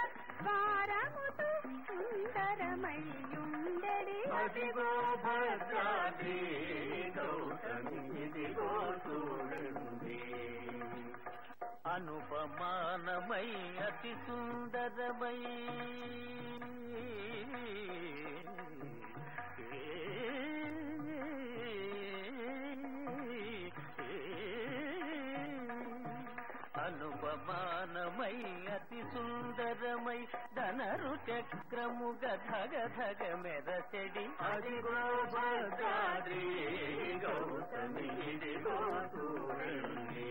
ద్వారముతో సుందరమయ్యుండెడి అదిగో భద్రాద్రి గౌతమి ఇదిగో చూడండి అనుపమానమై అతి సుందరమై అనుపమానమై అతి సుందరమై ధనరు చక్రము గధగ ధగ మెరచెడి అదిగో భద్రాద్రి గౌతమి ఇదిగో చూడండి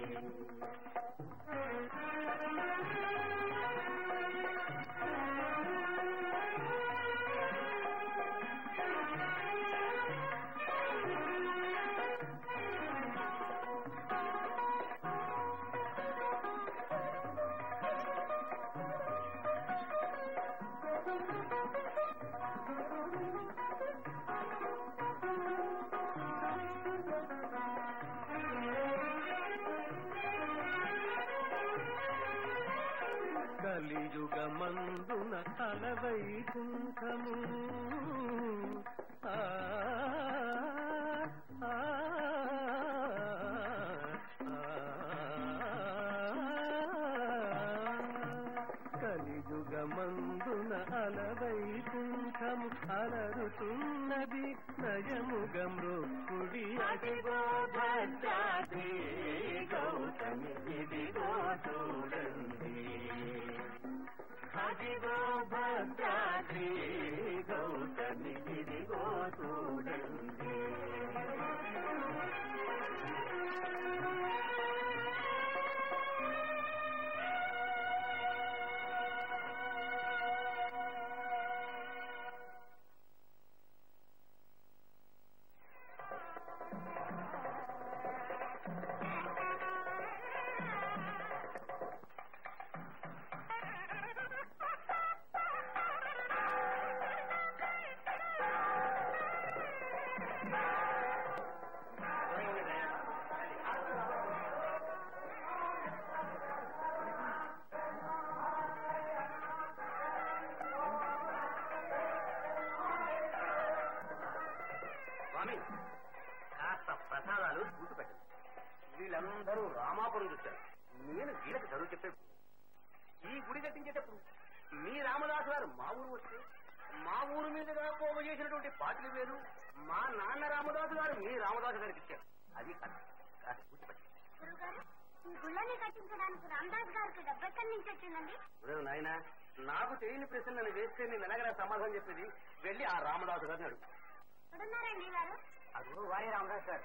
కలియుగమందున తలవైకుంఠము ఆ, ఆ, ఆ, కలియుగమందున అలవైకుంఠము అలరుతున్నది నయముగ మృక్కుడి అదిగో భద్రాద్రి గౌతమి ఇదిగో చూడండి అదిగో భద్రాద్రి గౌతమి ఇదిగో చూడండి స్వామి కాస్త ప్రసాదాలు పూర్తి పెట్టండి వీళ్ళందరూ రామాపురం చూశారు నేను వీళ్ళకి చదువు చెప్పే ఈ గుడి కట్టించేటప్పుడు మీ రామదాసు గారు మా ఊరు వస్తే మా ఊరు మీదుగా పోగు చేసినటువంటి పాటలు వేరు మా నాన్న రామదాసు గారు మీ రామదాసు గారికి ఇచ్చారు అది కాదు కాస్త పూర్తి పెట్టండి గురుగారు ఈ గుళ్ళని కట్టించడానికి రామదాస్ గారికి డబ్బెక్కడి నుంచి వచ్చిందండి ఉదయం నాయన నాకు తెలియని ప్రశ్న నన్ను వేస్తే నేను ఎలాగైనా సమాధానం చెప్పేది వెళ్ళి ఆ రామదాసు గారిని అడుగు ఎక్కడున్నారండి గారు అదిగో వారే రామదాస్ గారు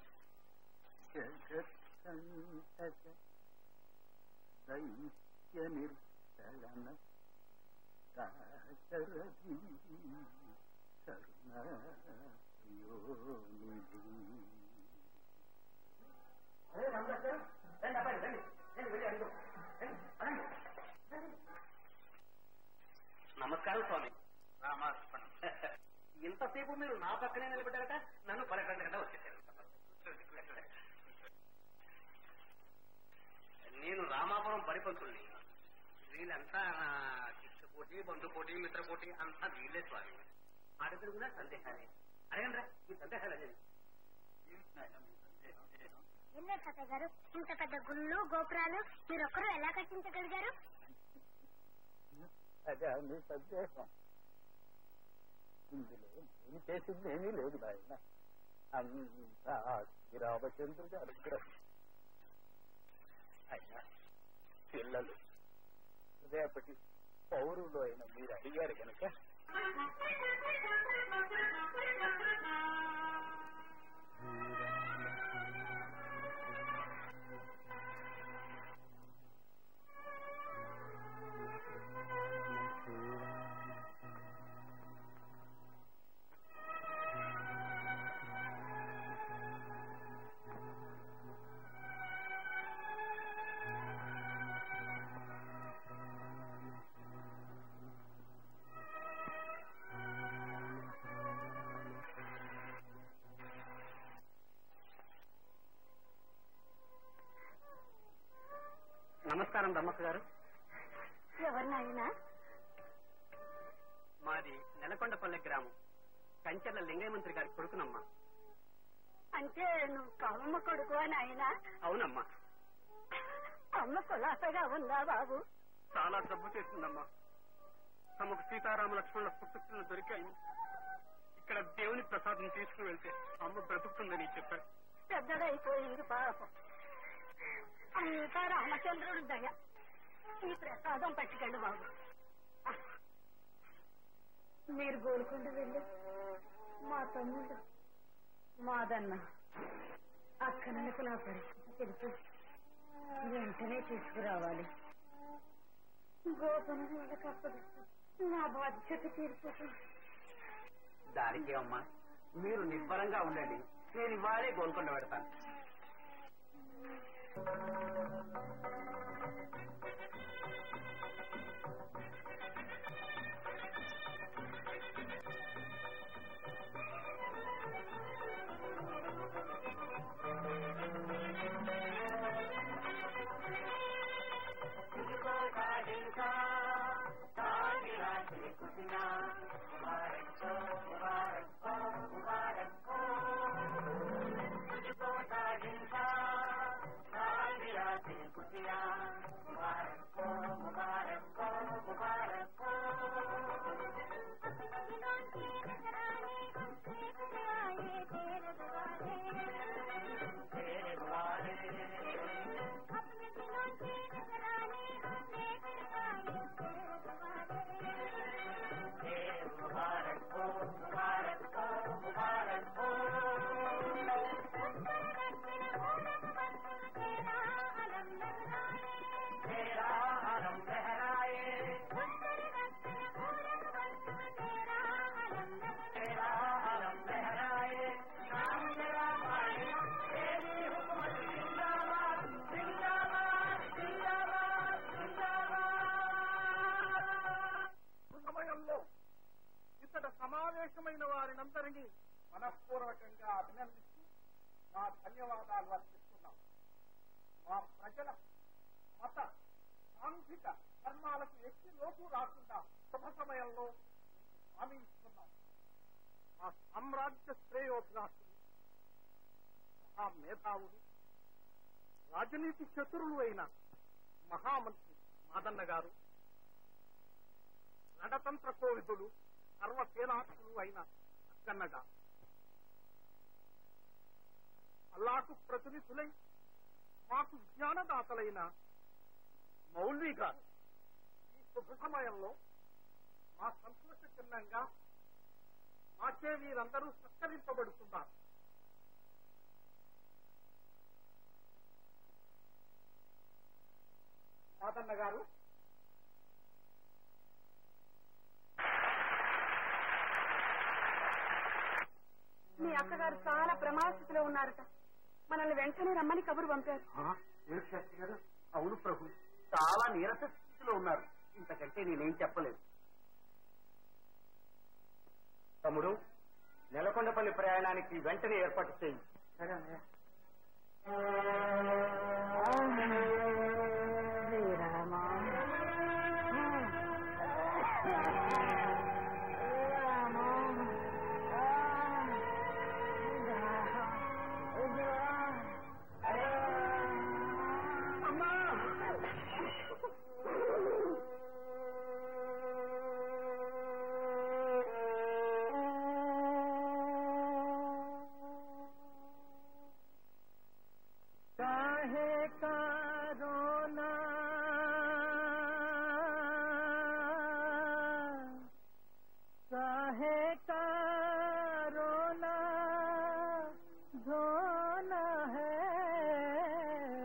దైత్య నిర్చలన దాశరథి అదే రామదాస్ గారు రండి అబ్బాయి రండి రండి వెళ్ళి అడుగు రండి, పదండి. నమస్కారం స్వామి రామార్పణ ఇంతసేపు మీరు నా పక్కనే నిలబడ్డారట నన్ను పలకండి కదా వచ్చేసారు నేను రామాపురం పరిపంతుల్ని వీళ్ళంతా నా శిక్ష పోటీ బంధు పోటీ మిత్ర పోటీ అంతా వీళ్ళే స్వామి అడుగులు కూడా సందేహాలే అడగండి రా మీ సందేహాలు అదే విన్నారు తాతయ్య గారు ఇంత పెద్ద గుళ్ళు గోపురాలు మీరొక్కరు ఎలా కట్టించగలిగారు అదే మీ సందేహం ఇందులో నేను చేసింది ఏమీ లేదు నాయన అంతా శ్రీరామచంద్రుడి అనుగ్రహం అయినా పిల్లలు రేపటి పౌరులు అయిన మీరు అడిగారు కనుక నమస్కారం దమ్మక్క గారు ఎవరు నాయనా మాది నెలకొండపల్లె గ్రామం కంచెల లింగయ్య మంత్రి గారి కొడుకునమ్మా అంటే నువ్వు కవమ్మ కొడుకు నాయనా అవునమ్మా అమ్మ కులాసగా ఉందా బాబు చాలా జబ్బు చేసిందమ్మా తమకు సీతారామ లక్ష్మణుల పుట్టుకలు దొరికాయి ఇక్కడ దేవుని ప్రసాదం తీసుకుని వెళ్తే అమ్మ బ్రతుకుతుందని చెప్పారు పెద్దదైపోయింది పాపం అంతా రామచంద్రుడు దయ ఈ ప్రసాదం పట్టుకెళ్ళు బాబు మీరు గోల్కొండ వెళ్ళి మా తమ్ముడు మాదన్న అక్కనకు నా పరిస్థితి తెలుసు వెంటనే తీసుకురావాలి గోపన వాళ్ళకి అప్పగిస్తూ నా బాధ్యత తీరిపోతుంది దానికి అమ్మా మీరు నిబ్బరంగా ఉండండి నేను ఇవాళే గోల్కొండ పెడతాను సమయంలో ఇతడ సమావేశమైన వారినందరినీ మనఃపూర్వకంగా అభినందిస్తూ మా ధన్యవాదాలు అర్పిస్తున్నాం మా ప్రజల మత సాంఘిక ధర్మాలకు ఎక్కి లోటు రాకుండా శుభ సమయంలో మీకు హామీ ఇస్తున్నాం మా సామ్రాజ్య శ్రేయోభిలాషులు మహా మేధావులు రాజనీతి చతురులు అయిన మహామంత్రి మాదన్న గారు రణతంత్ర కోవిదులు సర్వసేనాకులు అయిన అక్కన్నగా అల్లాకు ప్రతినిధులై మాకు జ్ఞానదాతలైన మౌల్వీ గారు ఈ శుభ సమయంలో మా సంతోష చిహ్నంగా మాచే వీరందరూ సత్కరింపబడుతున్నారు మాదన్న గారు మీ అక్కగారు చాలా ప్రమాదస్థితిలో ఉన్నారట మనల్ని వెంటనే రమ్మని కబురు పంపారు శాస్త్రి గారు అవును ప్రభు చాలా నీరస స్థితిలో ఉన్నారు ఇంతకంటే నేనేం చెప్పలేదు తమ్ముడు నెలకొండపల్లి ప్రయాణానికి వెంటనే ఏర్పాటు చేయండి శ్రీరామా काहे का रोना काहे का रोना धोना है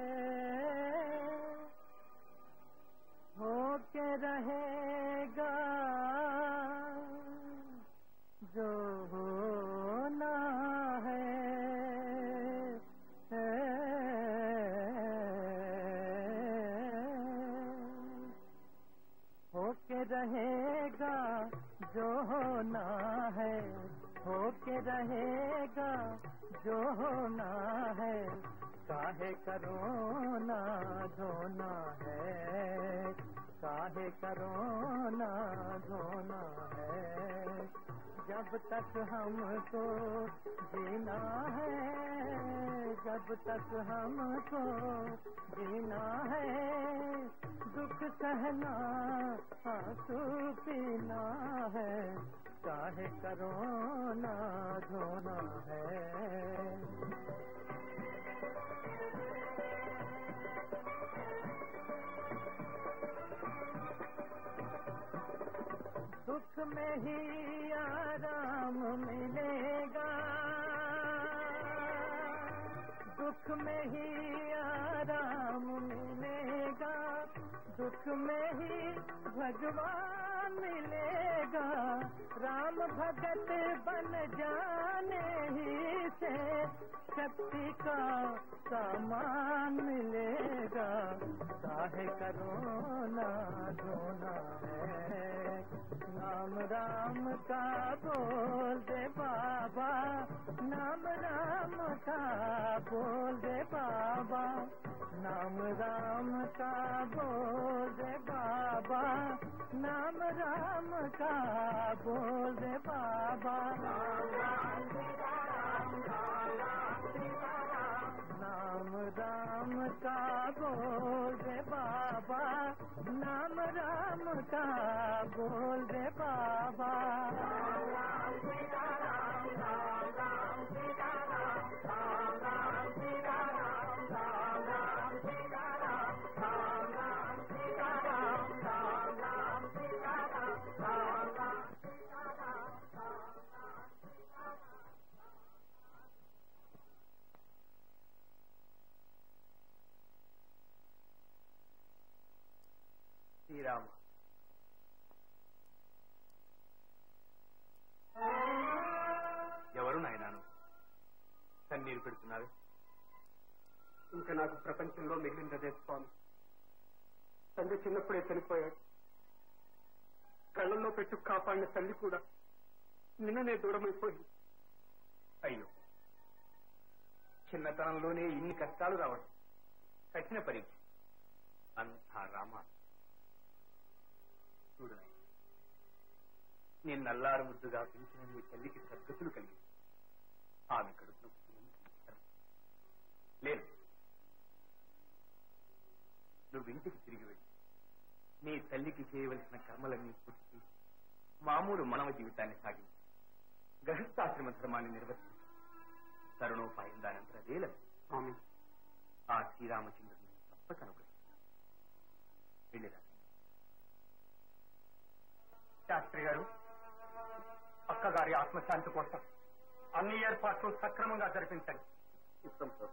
होके रहेगा जो होना है होके रहेगा जो होना है होके रहेगा जो होना है काहे करो ना धोना है काहे करो ना धोना है जब तक हमको जीना है जब तक हमको जीना है दुख सहना आंसू पीना है काहे करो ना धोना है दुख में ही आराम मिलेगा दुख में ही आराम मिलेगा दुख में ही भगवान मिलेगा राम भगत बन जाने ही से शक्ति का सामान मिलेगा काहे करो ना धोना है नाम राम का बोल दे बाबा नाम राम का बोल दे बाबा नाम राम का बोल दे बाबा नाम राम का बोल दे बाबा नाम राम का बोल दे बाबा नाम राम का बोल दे बाबा శ్రీరామ ఎవరు నాయనాను కన్నీరు పెడుతున్నారు ఇంకా నాకు ప్రపంచంలో మిగిలినదే స్వామి తండ్రి చిన్నప్పుడే చనిపోయాడు కళ్ళల్లో పెట్టు కాపాడిన తల్లి కూడా నిన్ననే దూరమైపోయింది అయ్యో చిన్నతనంలోనే ఇన్ని కష్టాలు రావడం కఠిన పరీక్ష అంతా రామ చూడు నాయనా. నేను నల్లారు ముద్దుగా పెంచిన నీ తల్లికి సద్గతులు కలిగి ఆమె కడుపులో పుట్టినందుకు లేదు నువ్వు ఇంటికి తిరిగి వెళ్ళి నీ తల్లికి చేయవలసిన కర్మలన్నీ పూర్తి చేసి మామూలు మానవ జీవితాన్ని సాగించి గృహస్థాశ్రమ ధర్మాన్ని నిర్వర్తించి తరుణోపాయం దానంతర వేలం స్వామి ఆ శ్రీరామచంద్రుని తప్పక అనుగ్రహిస్తాను వెళ్ళిరా శాస్త్రి గారు అక్కగారి ఆత్మశాంతి కోసం అన్ని ఏర్పాట్లు సక్రమంగా జరిపించండి ఇస్తాం సార్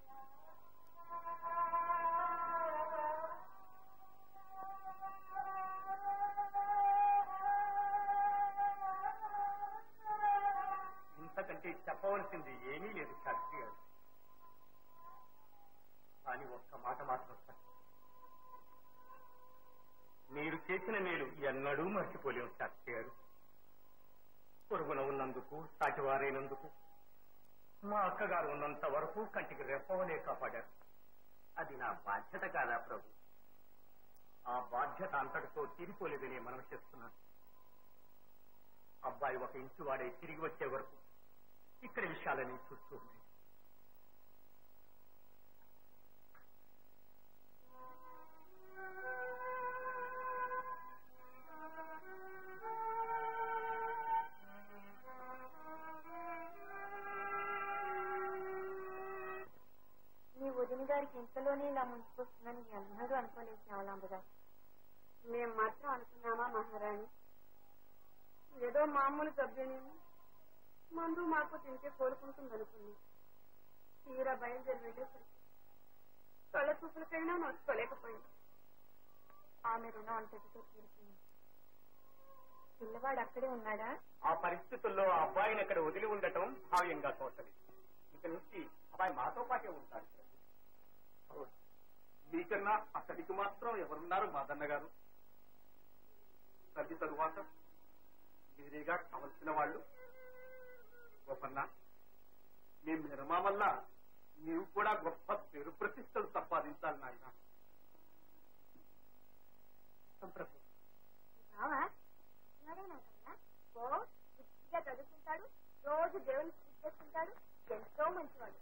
ఇంతకంటే చెప్పవలసింది ఏమీ లేదు శాస్త్రి గారు కానీ ఒక్క మాట మాత్రం సార్ మీరు చేసిన మేలు ఎన్నడూ మర్చిపోలేము శాస్త్రి గారు పొరుగున ఉన్నందుకు సాటివారైనందుకు మా అక్కగారు ఉన్నంత వరకు కంటికి రెప్పవలే కాపాడారు అది నా బాధ్యత కాదా ప్రభు ఆ బాధ్యత అంతటితో తీరిపోలేదని మనం చేస్తున్నాను అబ్బాయి ఒక ఇంటి వాడే తిరిగి వచ్చే వరకు ఇక్కడ విషయాలని చూస్తూ ఉంది మీ వదిన గారికి ఇంతలోనే ఇలా ముంచుకొస్తుందని ఎన్నడూ అనుకోలేదు శ్యామలాంబగా మేం మాత్రం అనుకున్నామా మహారాణి ఏదో మామూలు జబ్బేనేమో మందు మాకు తింటే కోలుకుంటుంది అనుకున్నాం తీరా బయలుదేరి వెళ్ళేసరికి కళ్ళ చూపులకైనా నోచుకోలేకపోయింది ఆమె రుణం అంతటితో తీరుతుంది పిల్లవాడు అక్కడే ఉన్నాడా ఆ పరిస్థితుల్లో ఆ అబ్బాయిని అక్కడ వదిలి ఉండటం భావ్యంగా తోచలేదు ఇక నుంచి అబ్బాయి మాతో పాటే ఉంటారు మీకన్నా అతడికి మాత్రం ఎవరున్నారు మాదన్న గారు తల్లి తరువాత మీరేగా కావలసిన వాళ్ళు గొప్పన్న మీ మిరమా వల్ల నీవు కూడా గొప్ప పేరు ప్రతిష్టలు సంపాదించాలి నాయన చిత్తం ప్రభు బావా ఓ బుద్ధిగా చదువుకుంటాడు రోజు దేవుని పూజ చేసుకుంటాడు ఎంతో మంచివాడు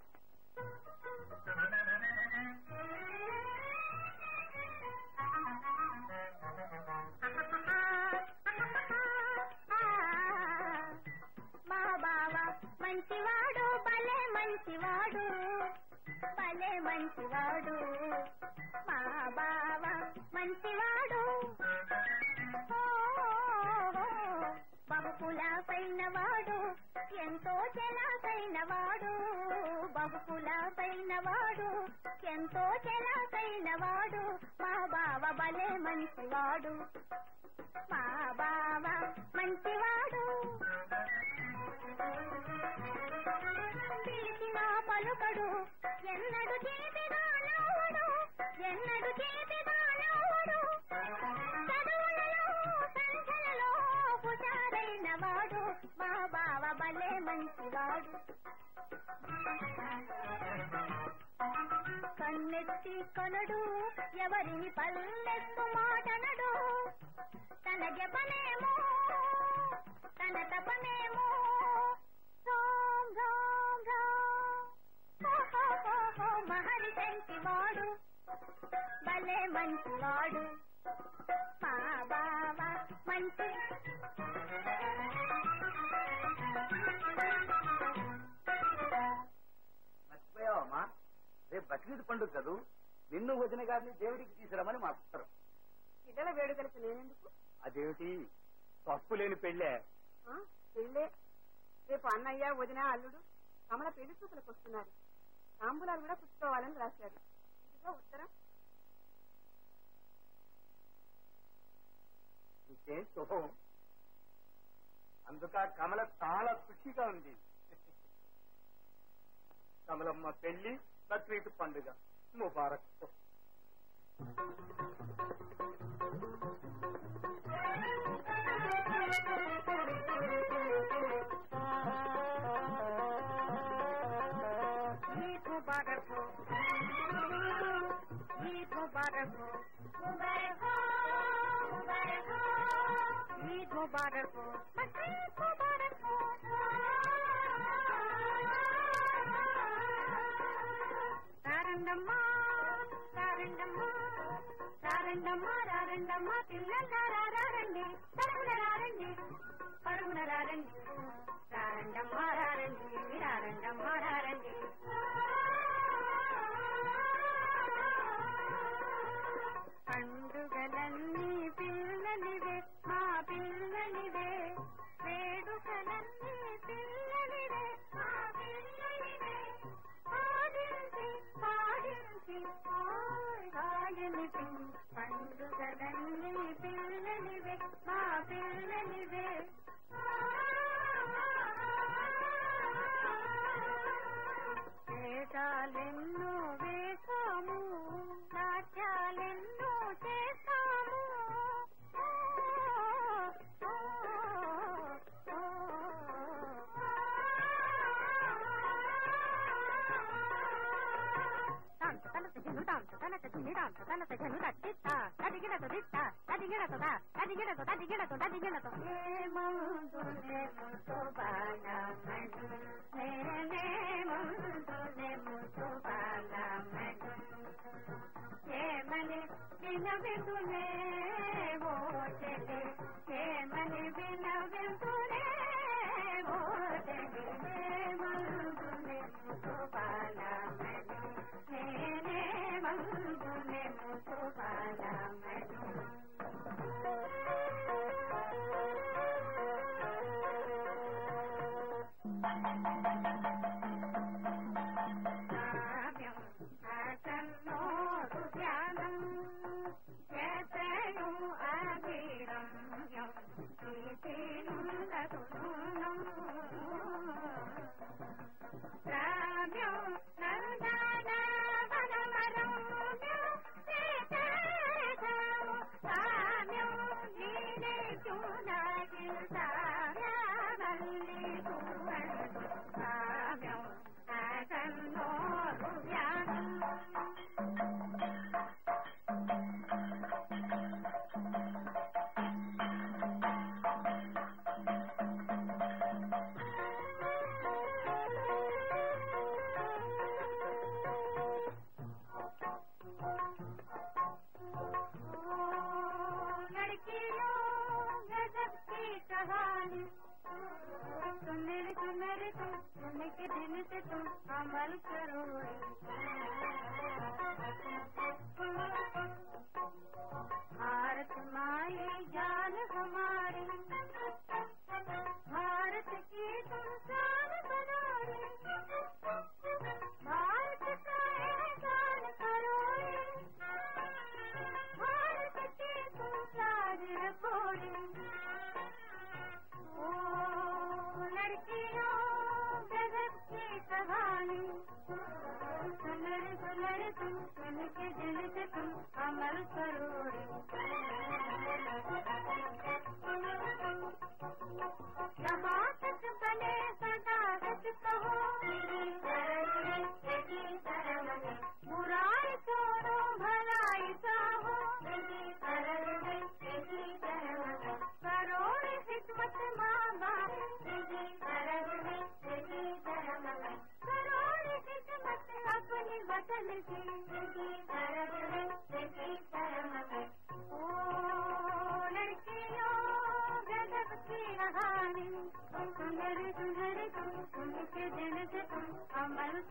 మా బావ మంచివాడు భలే మంచివాడు భలే మంచివాడు మా బావ మంచివాడు ఓ, బహుకుల పైన వాడు ఎంతో చెలాకైన వాడు బహుకుల పైన వాడు ఎంతో చెలాకైన వాడు మా బావ భలే మంచివాడు మా బావ మంచివాడు పిలిచిన పలుకడు ఎన్నడు చేతిదానవుడు ఎన్నడు చేతిదానవుడు చదువులలో సంఖ్యలలో పుచారైన వాడు మా బావ భలే మంచివాడు కన్నెత్తి కొనడు ఎవరిని పల్లెత్తు మాటనడు తన జపనేమో తన తపనేమో రామ్ రామ్ రామ్ హో హో హో హో మహరి వాడు భలే మంచివాడు మా బావ మంచి మర్చిపోయావమ్మా రేపు బక్రీద్ పండుగ కదూ నిన్ను వదిన గారిని దేవుడికి తీసుకురమని మా ఉత్తరం పిల్లల వేడుకలకు నేనెందుకు అదేమిటి తప్పు లేని పెళ్ళే ఆ, పెళ్ళే రేపు అన్నయ్య వదిన అల్లుడు కమల పెళ్లి చూపులకు వస్తున్నారు తాంబూలాలు కూడా పుచ్చుకోవాలని రాశారు ఇదిగో ఉత్తరం ఇంకేం శుభం అందుక కమల చాలా ఖుషిగా ఉంది కమలమ్మ పెళ్లి బక్రీద్ పండుగ ముబారక్ ईद मुबारक हो ईद मुबारक हो मुबारक हो मुबारक हो ईद मुबारक हो बकरीद मुबारक हो రారండమ్మా రారండమ్మా రారండమ్మా రారండమ్మా పిల్లలారా రారండి పరుగున రారండి పరుగున రారండి రారండమ్మా రారండి రారండమ్మా రారండి పండుగలన్నీ పిల్లలివే మా పిల్లలివే వేడుకలన్నీ పిల్లలివే మా పిల్లలివే పాడించి పాడించి గాయని పండుగలన్నీ పిల్లలివే మా పిల్లలివే వేదాలెన్నో వేసాము నాట్యాలెన్నో చేస్తాము ఓ, ఓ, ఓ. తాంత తన తెజను తాంత తన తెజని తాంత తన తెజను తట్టిత్త తదిగిడత దిత్త తదిగిడత దా తదిగిడత తదిగిడత తదిగిడత ఏ మందునే ముసుబాలమను నేనే మందునే ముసుబాలమను ఏమని వినవిందునే ఓ చెలి ఏమని వినవిందునే ఓ చెలి మందునే ముసుబాలమను నేనే మందునే ముసుబాలమను కావ్యం అసన్నోరు ధ్యానం చేతను అభిరమ్యం ప్రీతినుందరు నూనం శ్రావ్యం నందన వనమరమ్యం చేతను కావ్యం నీనే చూడాలి సావ్యావల్లి సువर्ण కావ్యం అసన్నోరు ధ్యానం कहानी सुन मेरी सुन मेरी तुम सुनने के दिन से तुम अमल करो भारत माई जान हमारी भारत की तुम जान बनाए भारत का एहसान करो भारत की तुम साज रखोड़े ओ लड़कियों गजब की कहानी सुन रे सुन रे तुम सुन के दिल से तुम अमल करो जहाँ तक बने सदा सच कहो बुराई छोड़ो भलाई चाहो करोड़ हिकमत माँ बाप करोड़ हिकमत अपनी वतन की ओ लड़कियों गजब की कहानी सुनर सुनर तुम सुन के दिल से तुम अमल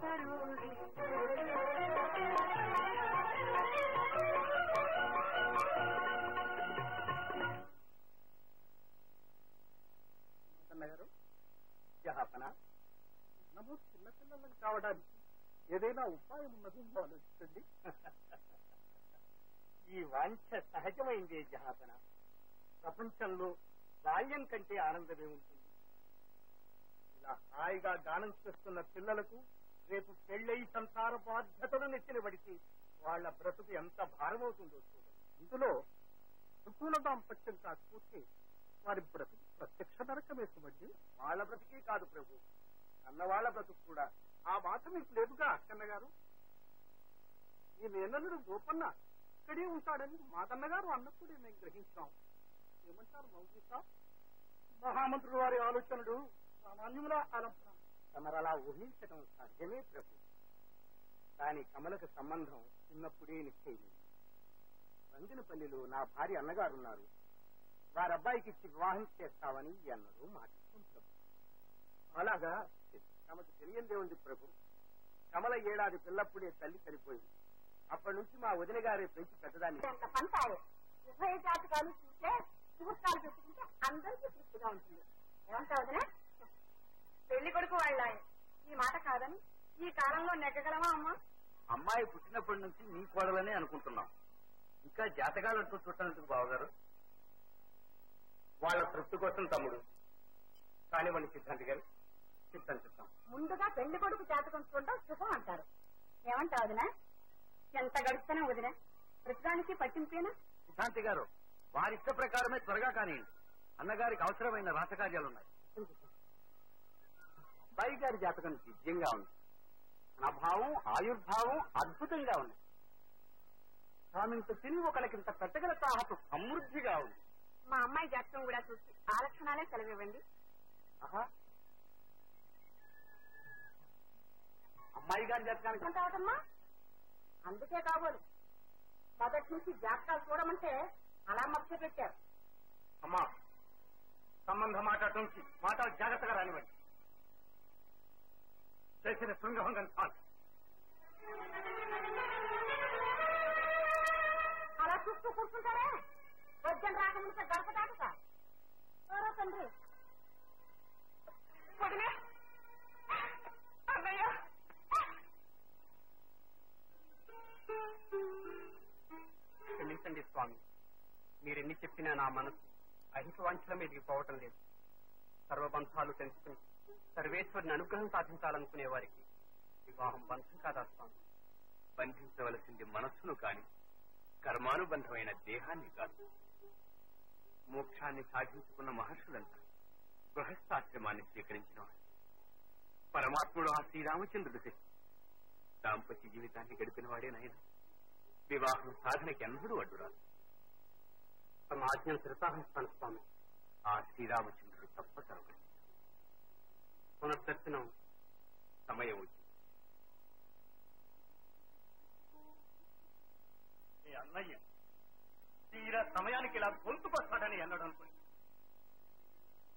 గారు జహాపన మనము చిన్నపిల్లలం కావడానికి ఏదైనా ఉపాయం ఉన్నది ఆలోచించండి ఈ వాంఛ సహజమైందే జహాపన ప్రపంచంలో బాల్యం కంటే ఆనందమే ఉంటుంది ఇలా హాయిగా గానం చేస్తున్న పిల్లలకు రేపు పెళ్ళై సంసార బాధ్యతలు నెత్తిన పడితే వాళ్ళ బ్రతుకు ఎంత భారమవుతుందో చూడండి ఇందులో ఋతువుల దాంపత్యం కాకపోతే వారి బ్రతుకు ప్రత్యక్ష నరకమే సుమండి వాళ్ళ బ్రతికే కాదు ప్రభు అన్నవాళ్ల బ్రతుకు కూడా ఆ మాట మీకు లేదుగా అక్కన్న గారు ఈ మేనల్లుడు గోపన్న ఇక్కడే ఉంటాడని మాదన్న గారు అన్నప్పుడే మేము గ్రహించాం ఏమంటారు మౌలిక మహామంత్రుల వారి ఆలోచనలు సామాన్యముల ఆలంపన తమరలా ఊహించడం సాధ్యమే ప్రభు కాని కమలకు సంబంధం చిన్నప్పుడే నిశ్చయింది రంగినపల్లిలో నా భార్య అన్నగారున్నారు వారి అబ్బాయికి ఇచ్చి వివాహం చేస్తామని అన్నారు మాట్లాడుకుంటారు అలాగా తమకు తెలియందే ఉంది ప్రభు కమల ఏడాది పిల్లప్పుడే తల్లి చనిపోయింది అప్పటి నుంచి మా వదిన గారే పెంచి పెద్దదాన్ని ఎంత పంతారు ఉభయ జాతకాలు చూస్తే ముహూర్తాలు పెట్టుకుంటే అందరికీ తృప్తిగా ఉంటుంది ఏమంటావు వదినా? పెళ్లి కొడుకు వాళ్ళ ఈ మాట కాదని ఈ కాలంలో నెగ్గగలమా అమ్మా అమ్మాయి పుట్టినప్పటి నుంచి నీ కోడలనే అనుకుంటున్నాం ఇంకా జాతకాలు అంటూ చుట్టానందుకు బావగారు వాళ్ళ తృప్తి కోసం తమ్ముడు కానివ్వండి సిద్ధాంతి గారు సిద్ధం చెప్తాం ముందుగా పెళ్లి కొడుకు జాతకం చూడడం శుభం అంటారు ఏమంటావు వదినా ఎంత గడుపుతానే వదినా ప్రతిదానికి పట్టింపేనా సిద్ధాంతి గారు వారి ఇష్ట ప్రకారమే త్వరగా కానివ్వండి అన్నగారికి అవసరమైన రాసకార్యాలున్నాయి అబ్బాయి గారి జాతకం దివ్యంగా ఉంది ధనభావం ఆయుర్భావం అద్భుతంగా ఉంది తామింత తిని ఒకరికింత పెట్టగల తాహత సమృద్ధిగా ఉంది మా అమ్మాయి జాతకం కూడా చూసి ఆ లక్షణాలే సెలవివ్వండి ఆహా అమ్మాయి గారి జాతకానికి అంటావటమ్మా అందుకే కాబోలు మొదటి నుంచి జాతకాలు చూడమంటే అలా మభ్య పెట్టారు అమ్మా సంబంధం మాట్లాడటం నుంచి మాటలు జాగ్రత్తగా రానివ్వండి చేసిన శృంగభంగం చాలు అలా చూస్తూ కూర్చుంటారే వద్దని రాకముందు గడప దాటుతా ఎవరో తండ్రి వదిలే అన్నయ్య క్షమించండి స్వామి మీరెన్ని చెప్పినా నా మనసు అహిత వాంఛల మీదకి పోవటం లేదు సర్వబంధాలు తెలుసుకుని సర్వేశ్వరుని అనుగ్రహం సాధించాలనుకునే వారికి వివాహం బంధం కాదా స్వామి బంధించవలసింది మనస్సును కాని కర్మానుబంధమైన దేహాన్ని కాదు మోక్షాన్ని సాధించుకున్న మహర్షులంతా గృహస్థాశ్రమాన్ని స్వీకరించిన వారు పరమాత్ముడు ఆ శ్రీరామచంద్రుడు శక్తి దాంపత్య జీవితాన్ని గడిపిన వాడేనాయన వివాహం సాధనకి ఎన్నడూ అడ్డురాదు తమ ఆజ్ఞను శిరసాహిస్తాను స్వామి ఆ శ్రీరామచంద్రుడు తప్పక అనుగ్రహించాడు. పునర్దర్శనం సమయం వచ్చింది మీ అన్నయ్య తీరా సమయానికి ఇలా గొంతుకొస్తాడని అన్నాడు అనుకోండి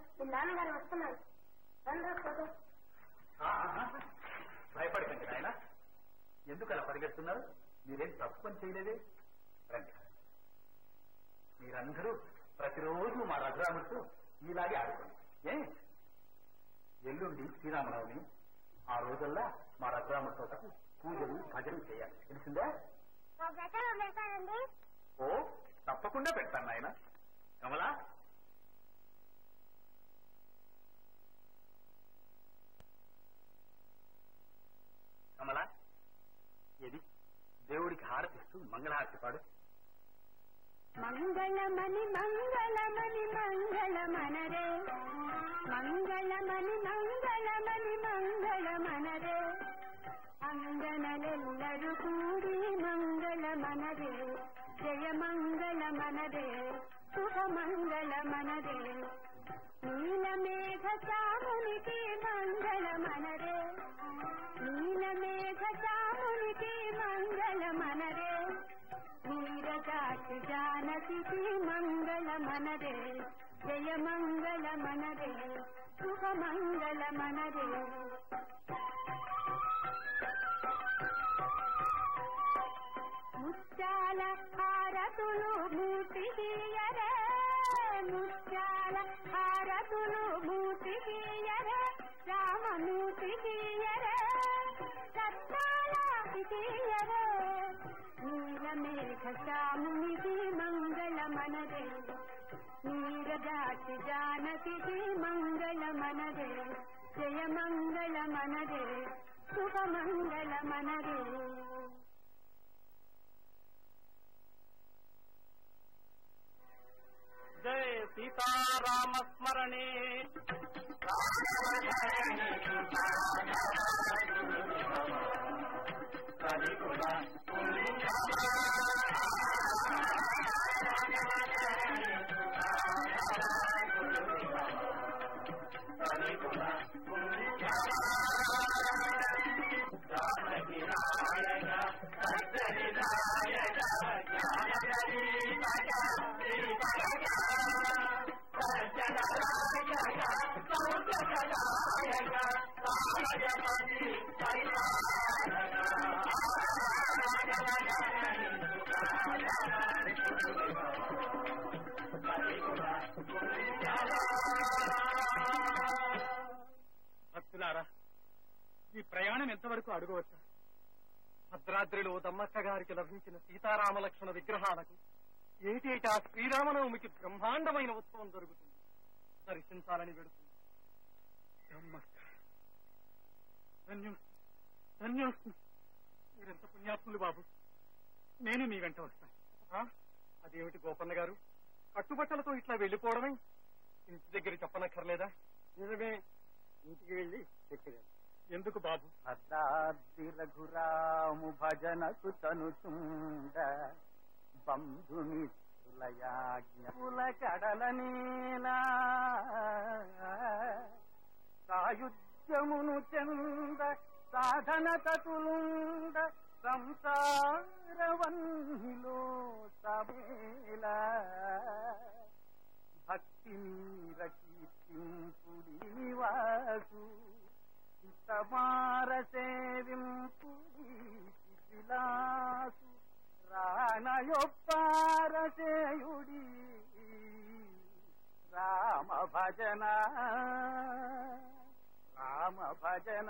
మీ నాన్నగారు వస్తున్నారు రండి ఫోటో భయపడకండి నాయన ఎందుకు అలా పరిగెడుతున్నారు మీరేం తప్పు పని చేయలేదే రండి మీరందరూ ప్రతిరోజు మా రఘురాముడితో ఇలాగే ఆడుకోండి ఏ ఎల్లుండి శ్రీరామనవమి ఆ రోజుల్లా మా రఘురాముడి తోటకు పూజలు భజనలు చేయాలి తెలిసిందా పెడతానండి ఓ తప్పకుండా పెడతాను నాయన కమలా కమలా ఏది దేవుడికి హారతిస్తూ మంగళహారతి పాడు మంగళమని మంగళమని మంగళమనరే మంగళమని మంగళమని మంగళమనరే అంగనలెల్లరు కూడి మంగళమనరే జయ మంగళమనరే శుభ మంగళమనరే నీలమేఘ చామునికి మంగళమనరే నీలమేఘ చామునికి మంగళమనరే నీరజాతి జానకి మంగళమనరే జయ మంగళమనరే శుభ మంగళమనరే ముత్యాల హారతులు మూతియరే ముత్యాల హారతులు మూతియరే రామమూతియరే సత్తాల తీయరే నీలమేఘ శ్యామునికి మంగళమనరే నీరజాతి జానకి మంగళమనరే జయ మంగళమనరే శుభ మంగళమనరే జయ సీతారామ స్మరణే భక్తులారా ఈ ప్రయాణం ఎంతవరకు అడుగవచ్చా భద్రాద్రిలో దమ్మక్క గారికి లభించిన సీతారామ లక్ష్మణ విగ్రహాలకు ఏటేటా శ్రీరామనవమికి బ్రహ్మాండమైన ఉత్సవం జరుగుతుంది దర్శించాలని వెడుతుంది దమ్మక్క ధన్యోస్తు ధన్యోస్తు మీరెంత పుణ్యాత్ములు బాబు నేను మీ వెంట వస్తాను ఆ? అదేమిటి గోపన్న గారు కట్టుబట్టలతో ఇట్లా వెళ్ళిపోవడమే ఇంటి దగ్గర చెప్పనక్కర్లేదా నిజమే ఇంటికి వెళ్ళి చెప్పేది ఎందుకు బాబు భద్రాద్రి రఘురాము భజనకు తనుచుండ బంధుని తులయాజ్ఞ కడల నీలా సాయుధ్యమును చెంద సాధన తతులుండ సంసారవన్నిలో సబేలా భక్తి మీర కీర్తింపుడి వాసు హితమార సేవింపుడి విలాసు రానయొప్పార సేయుడి రామ భజన రామ భజన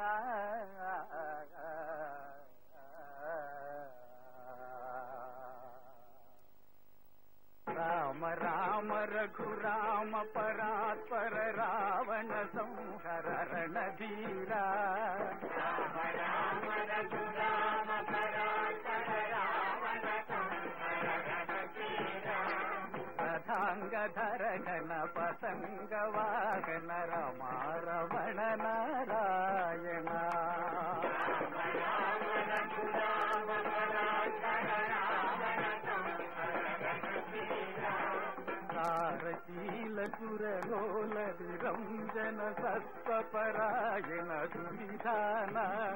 రామ రామ రఘురామ పరాత్పర రావణ సంహర రణధీరా రామ రామ రఘురామ పరాత్పర రావణ సంహర రణధీరా రథాంగధర గణ పతంగ వాహన రమా రమణ నారాయణ రామ రామ రఘురామ పరాత్పర రావణ సంహర రణధీరా సారశీల సుర లోల విరంజన సత్వపరాయణ సువిధాన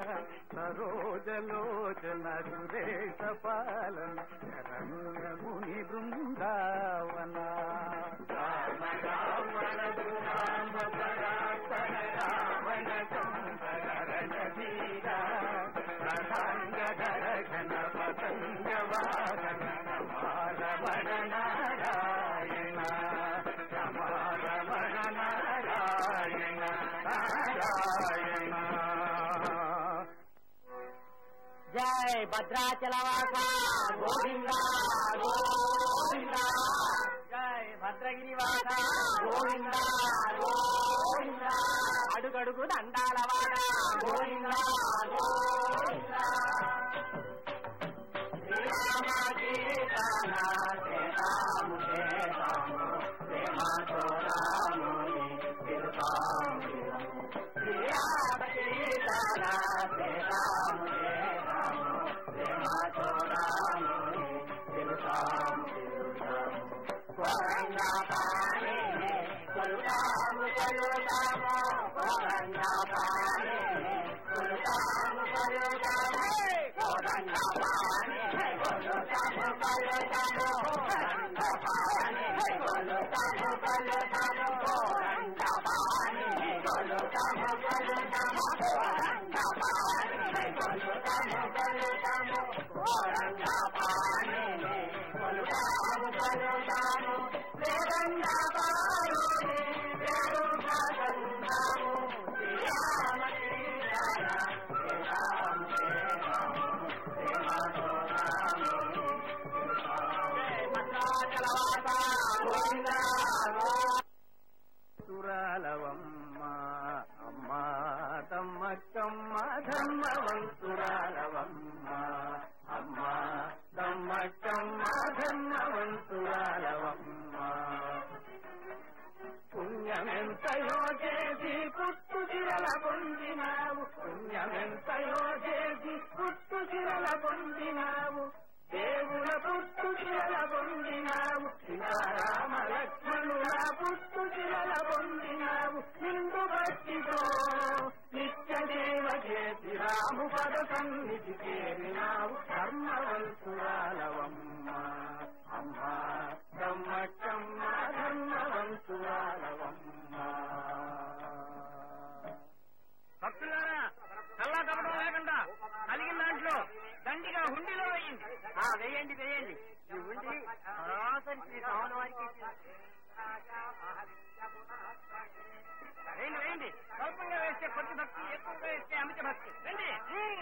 సరోజలోచన సురేశ పాలన శరణ్య ముని బృందావన రామ రామ రఘురామ పరాత్పర రావణ సంహరణ ధీర ప్రధాంగధర ఘన పతంగ వాహన రమారమణ నారాయణ రమారమణ నారాయణ నారాయణ జై భద్రాచలవాస గోవింద గోవింద జై భద్రగిరివాస గోవింద గోవింద అడుగడుగు దండాలవాడ గోవింద గోవింద శ్రీరామ గీతాన శ్రీరాము శ్రీరాము శ్రీమాతో రాముని తిరుపాము శ్రీరామ గీతాన శ్రీరాము శ్రీరాము శ్రీమాతో రాముని తిరుపాము తిరుపాము స్వరంగా పాడే కొలుతాము కొలుతాము స్వరంగా పాడే కొలుతాము కొలుతాము స్వరంగా పాడే కొలుతాము కొలుతాము స్వరంగా పాడే కొలుతాము కొలుతాము స్వరంగా పాడే కొలుతాము కొలుతాము స్వరంగా పాడే కొలుతాము కొలుతాము స్వరంగా పాడే కొలుతాము కొలుతాము వేదంగా పాడే వేదంగా గంగాము శ్రీరామ శ్రీరామ శ్రీరామ శ్రీరామ శ్రీరామ రామ భద్రాచలవాస గోవింద సురాలవమ్మ అమ్మ తమ్మక్కమ్మ ధర్మవంతురాలవమ్మ అమ్మ తమ్మక్కమ్మ ధర్మవంతురాలవమ్మ పుణ్యమెంతయో చేసి పుట్టు చిరల పొందినావు పుణ్యమెంతయో చేసి పుట్టు చిరల పొందినావు దేవుల పుట్టు చిరల పొందినావు సీతారామ లక్ష్మణుల పుట్టు చిరల పొందినావు నిండు భక్తితో నిత్య దేవ చేసి రాము పద సన్నిధి చేరినావు ధర్మవంతురాలవమ్మ అమ్మ బ్రహ్మకమ్మ ధర్మవంతురాలవమ్మ భక్తులారా చల్లా కపడం లేకుండా కలిగిన దాంట్లో దండిగా హుండీలో వేయండి ఆ వేయండి వేయండి ఈ హుండీ సరాసరి శ్రీ రాముల వారికి ఇచ్చింది. వేయండి వేయండి స్వల్పంగా వేస్తే కొద్ది భక్తి ఎక్కువగా వేస్తే అమిత భక్తి రండి ఉమ్.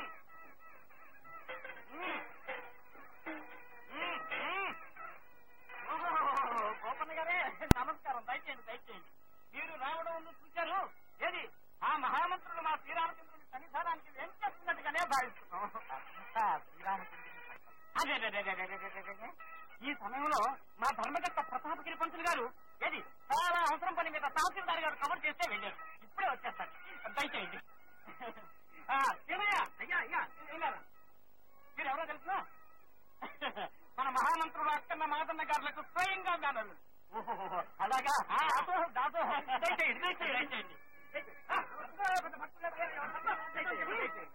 ఉమ్. ఉమ్, ఉమ్. ఓహో, గోపన్న గారే నమస్కారం దయచేయండి దయచేయండి మీరు రావడం ఉంది చూశారు ఏది ఆ మహామంత్రులు మా శ్రీరామచంద్రుని సన్నిధానానికి ఏం చేస్తున్నట్టుగానే భావిస్తున్నాం అంతా శ్రీరామచంద్రుని అదే అదే, అదే, అదే, అదే, అదే, అదే. ఈ సమయంలో మా ధర్మకర్త ప్రతాపగిరి పంతులు గారు ఏది చాలా అవసరం పని మీద తహసీల్దార్ గారు కవర్ చేస్తే వెళ్ళారు ఇప్పుడే వచ్చేస్తారు దయచేయండి ఆ, సీనయ్య, అయ్యా అయ్యా వెళ్ళారా మీరు ఎవరో తెలుసునా మన మహామంత్రులు అక్కన్న మాదన్న గారులకు స్వయంగా మేనల్లు ఓహో అలాగా ఆ, దాతో దాతో దయచేయండి దయచేయండి దయచేయండి ఆ, పెద్ద భక్తులు ఎవరు? దయచేయండి, దయచేయండి.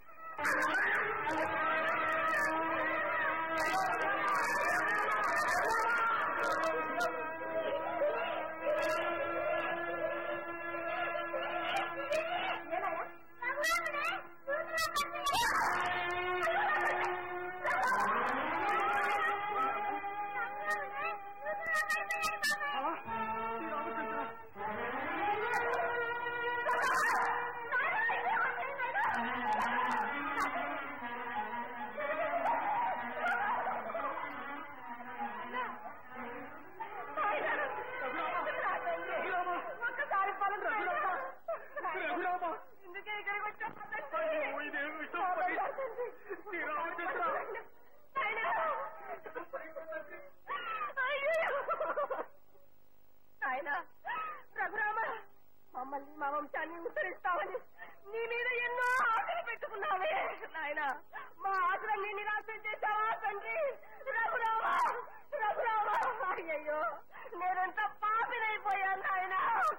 ఒక్కసారి పలుకు ఇందుకే ఇక్కడికి ఆయన రఘురామ మమ్మల్ని మా వంశాన్ని ఉత్తరిస్తామని నీ మీద ఎన్నో ఆశలు పెట్టుకున్నావే నాయన మా ఆశలన్నీ నిరాశ చేశావా తండ్రి రఘురామ రఘురామ అయ్యయ్యో నేనెంత పాపినైపోయాను నాయన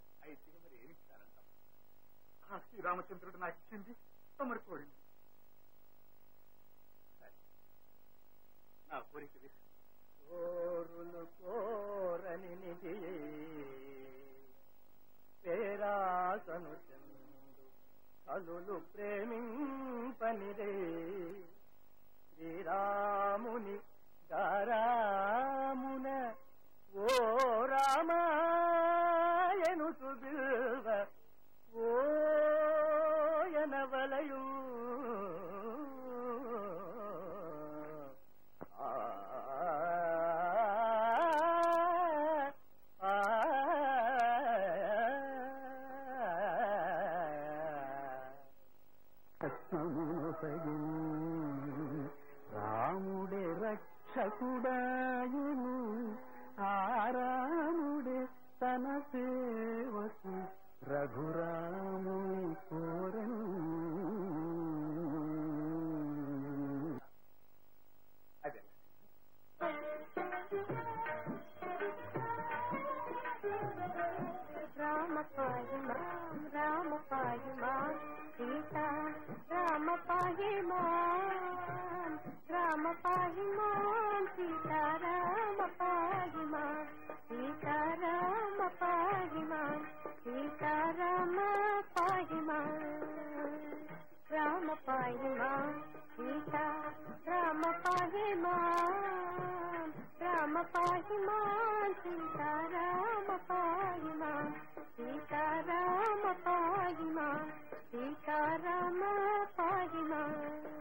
ఆ శ్రీరామచంద్రుడు నాకు ఇచ్చింది తమరు కోరింది నా కోరిక తీర్చు. కోరులు కోరని నిధి పేరాసను చందు కలులు ప్రేమింపనిదే శ్రీరాముని గారామున ఓ రామాయను సుబిల్వ ఓ ఎనవలయు ఆ ఆ రాముడే రక్షకుడాయను ఆరాముడే తన సేవకు రఘురాముని కోరను అదే రామ పాహి మాం రామ పాహి మాం సీతా రామ పాహి మాం రామ పాహి మాం సీతా రామ పాహి మాం సీతా రామ పాహి మాం సీతా రామ పాహి మాం రామ పాహి మాం సీతా రామ పాహి మాం రామ పాహి మాం సీతా రామ పాహి మాం సీతా రామ పాహి మాం సీతా రామ పాహి మాం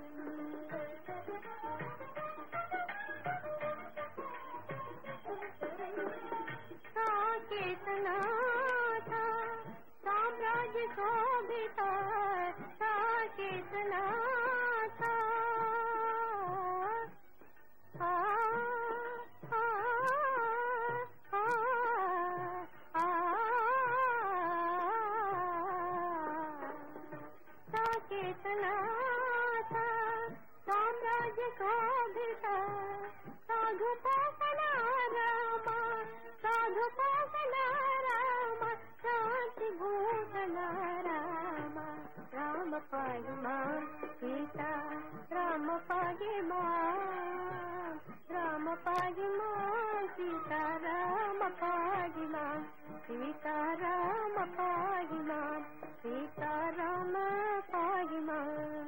साकेतनाथ साम्राज्य शोभिता साकेतनाथ आ, आ, आ, आ, साकेतनाथ साम्राज्य शोभिता साधुपासना राम साधुपासना राम शांति भूषणा राम राम पाहि मां सीता राम पाहि मां राम पाहि मां सीता राम पाहि मां सीता राम पाहि मां सीता राम पाहि मां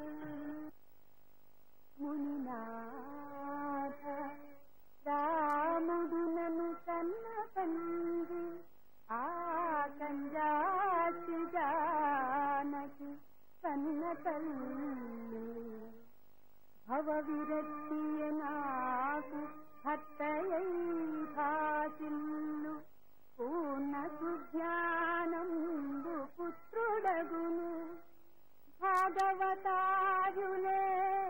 మునినాథ రాముడు నన్ను కన్న తండ్రి ఆ కంజాసి జానకి కన్న తల్లి భవ విరక్తియ నాకు భక్తయై భాషిల్లు పూర్ణ సుజ్ఞానందు పుత్రుడగును భాగవతాయులే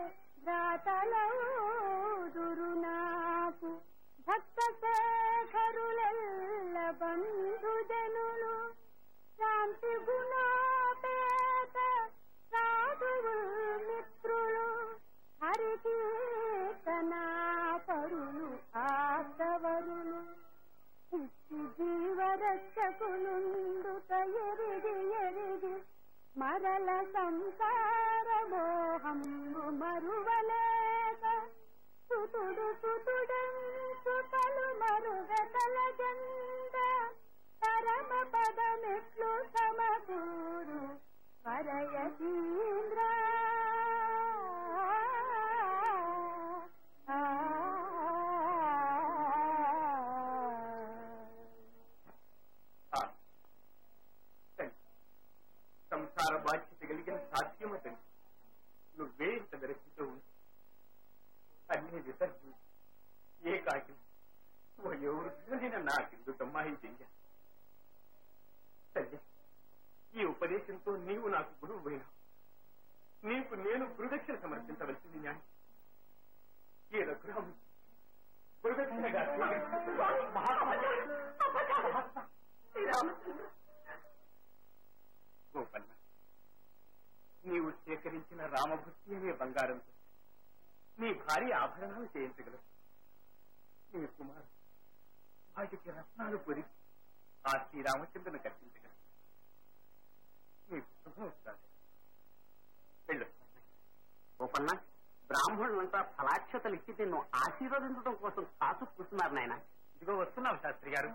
దాతలౌదురు నాకు భక్త శేఖరులెల్ల బంధుజనులు శాంతి గుణాపేత సాధువు మిత్రులు హరికీర్తనా పరులు ఆస్తవరులు ఇచ్చి జీవరక్షకులుండుట ఎరిగి ఎరిగి మరల సంసార మోహంబు మరువలేక సుతుడు సుతుడంతు పలు మరుగ తలజంద పరమ పదమెట్లు సమకూరు వరయతీంద్ర ఆ ఆ. తండ్రి, సంసార బాధ్యత కలిగిన సాధ్యమ తండ్రి నువ్వే ఇంత విరచిస్తూ ఉంది అన్ని విసర్జించి ఏ కాకి వయోవృద్ధులైన నాకెందుకమ్మా ఈ చెయ్య తల్లి ఈ ఉపదేశంతో నీవు నాకు గురువు పోయినావు నీకు నేను గురుదక్షిణ సమర్పించవలసింది న్యాయం ఈ రఘురాము గురుదక్షిణగా స్వీకరించు. శ్రీరామచంద్ర గోపన్న నీవు సేకరించిన రామభక్తి అనే బంగారంతో నీ భార్య ఆభరణాలు చేయించగలవు నీ కుమారు వాటికి రత్నాలు పొరి ఆ శ్రీరామచంద్రుని కట్టించగలవు నీకు శుభం వస్తాడు వెళ్ళు గోపన్న బ్రాహ్మణులంతా ఫలాక్షతలు ఇచ్చి నిన్ను ఆశీర్వదించడం కోసం కాసు కూర్చున్నారు నాయన ఇదిగో వస్తున్నాం శాస్త్రి గారు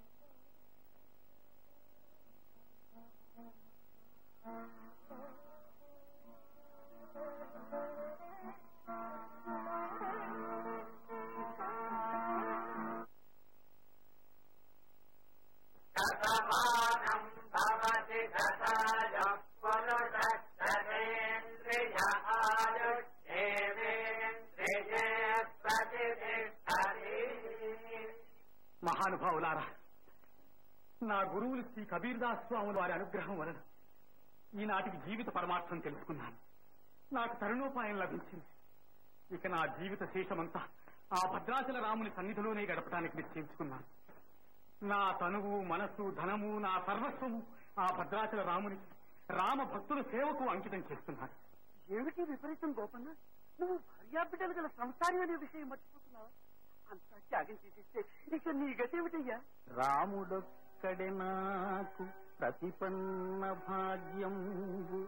మహానుభావులారా నా గురువులు శ్రీ కబీర్దాస్ స్వాముల వారి అనుగ్రహం వలన ఈనాటికి జీవిత పరమార్థం తెలుసుకున్నాను నాకు తరుణోపాయం లభించింది ఇక నా జీవిత శేషమంతా ఆ భద్రాచల రాముని సన్నిధిలోనే గడపడానికి నిశ్చయించుకున్నాను నా తనువు మనస్సు ధనము నా సర్వస్వము ఆ భద్రాచల రాముని రామ భక్తుల సేవకు అంకితం చేస్తున్నాను ఏమిటి విపరీతం గోపన్న నువ్వు భార్యాబిడ్డలు గల సంసారి అనే విషయం మర్చిపోతున్నావా అంతా త్యాగం చేసేస్తే ఇక నీ గతేమిటయ్యా రాముడొక్కడే నాకు ప్రతిపన్న భాగ్యంబు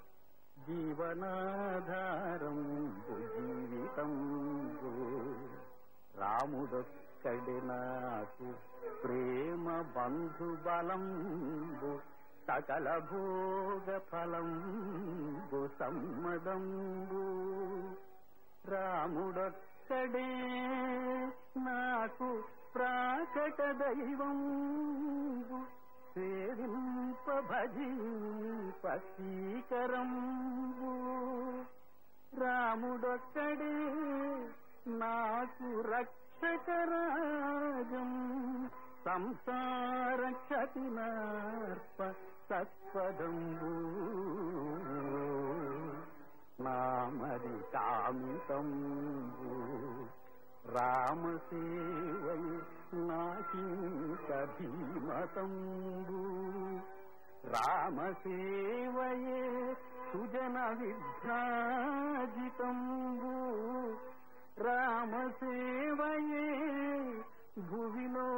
జీవనాధారం జీవితంబు రాముడొక్కడే నాకు ప్రేమ బంధు బలంబు సకల భోగ ఫలంబు సమ్మదంబు రాముడొక్కడే నాకు ప్రాకట దైవం సేవింప భజింప శ్రీకరంబు రాముడొక్కడే నాకు రక్షకరాజం సంసార క్షతినార్ప సత్పదంబు నామది కామితంబు రామసేవై నాకింక ధీమతంబు రామసేవయే సుజన విభ్రాజితంబు రామసేవయే భువిలో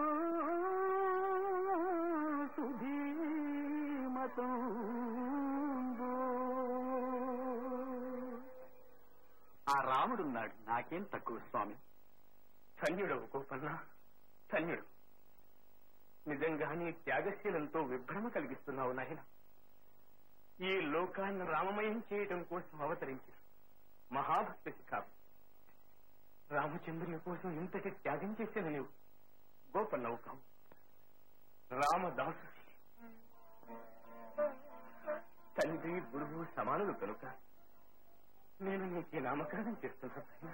సుధీమతంబు ఆ రాముడున్నాడు నాకేం తక్కువ స్వామి ధన్యుడవు గోపన్న ధన్యుడు నిజంగానే త్యాగశీలంతో విభ్రమ కలిగిస్తున్నావు నాయన ఈ లోకాన్ని రామమయం చేయడం కోసం అవతరించి మహాభక్త శిఖారు రామచంద్రుని కోసం ఇంతటి త్యాగం చేసిన నీవు గోపన్నవు కావు రామదాసు తండ్రి గురువు సమానులు కనుక నేను నీకు ఈ నామకరణం చేస్తున్నా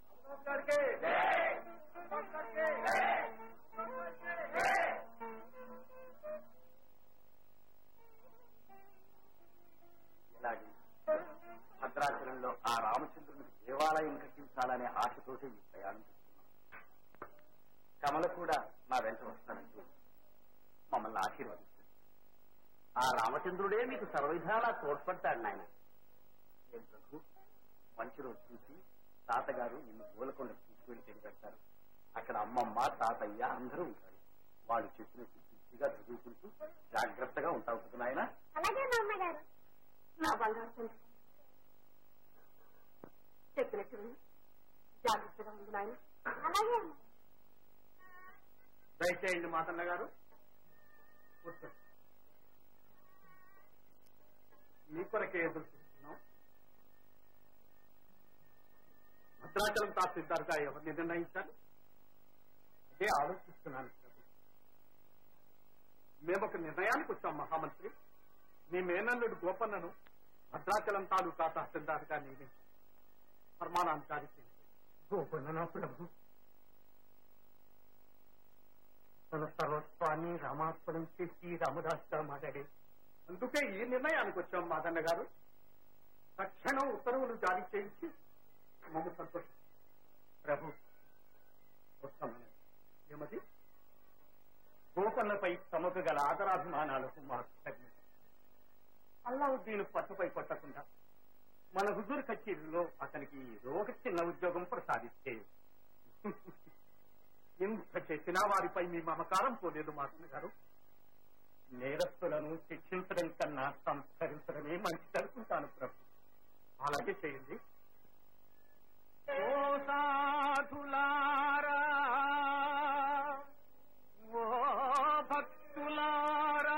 ఇలాగే భద్రాచలంలో ఆ రామచంద్రునికి దేవాలయం కట్టించాలనే ఆశతోటి ఈ ప్రయాణం చేస్తున్నాం కమల కూడా నా వెంట వస్తానంటూ మమ్మల్ని ఆశీర్వదిస్తుంది ఆ రామచంద్రుడే మీకు సర్వవిధాలా తోడ్పడతాడు నాయన ఏం ప్రభు మంచి రోజు చూసి తాతగారు నిన్ను గోలకొండకు తీసుకువెళ్ళి పెడతారు అక్కడ అమ్మమ్మ తాతయ్య అందరూ ఉంటారు వాళ్ళు చెప్పినట్టు పూర్తిగా చదువుకుంటూ జాగ్రత్తగా ఉంటావు కదా నాయన అలాగే మా అమ్మగారు నా బంగారు తండ్రి చెప్పినట్టు విను. జాగ్రత్తగా ఉంది నాయన అలాగే అమ్మ. దయచేయండి మాతన్న గారు కూర్చోండి మీ కొరకే ఎదురు చూస్తున్నాం భద్రాచలం తహసీల్దార్గా ఎవరిని నిర్ణయించారు అదే ఆలోచిస్తున్నాను ప్రభు. మేము ఒక నిర్ణయానికి వచ్చాం మహామంత్రి మీ మేనల్లుడు గోపన్నను భద్రాచలం తాలూకా తహసీల్దార్గా నియమించారు ఫర్మానాన్ని జారీ చేయండి గోపన్న నా ప్రభు తన సర్వస్వాన్ని రామార్పణం చేసి రామదాస్గా మాట్లాడే అందుకే ఈ నిర్ణయానికి వచ్చాం మాదన్న గారు తక్షణం ఉత్తర్వులు జారీ చేయించి మమ్మ సంతోషం ప్రభు వస్తామని ఏమది గోపన్నపై తమకు గల ఆదరాభిమానాలకు మాకు తగిన అల్లావుద్దీన్ పట్టుపై కొట్టకుండా మన హుజూర్ కచేరీలో అతనికి ఏదో ఒక చిన్న ఉద్యోగం ప్రసాదిస్తే ఇంత చేసినా వారిపై మీ మమకారం పోలేదు మాదన్న గారు నేరస్తులను శిక్షించడం కన్నా సంస్కరించడమే మంచిది అనుకుంటాను ప్రభు అలాగే చేయండి ఓ సాధులారా ఓ భక్తులారా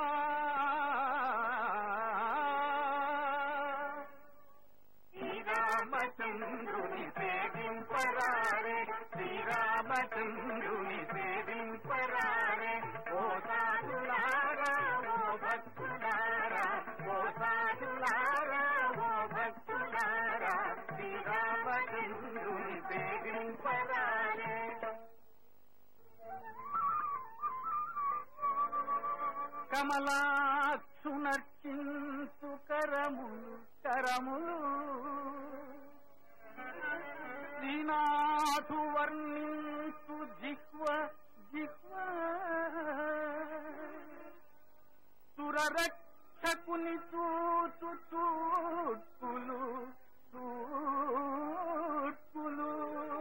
శ్రీరామచంద్రుని సేవింపరారే శ్రీరామచంద్రుని సేవింపరారే ఓ సాధులారా ఓ భక్తులారా ఓ సాధులారా ఓ భక్తులారా శ్రీరామచంద్రుని సేవింపరారే కమలాక్షునర్చించు కరములు కరములు శ్రీనాథు వర్ణించు జిహ్వ జిహ్వ సురరక్షకుని చూచు చూర్పులు చూర్పులు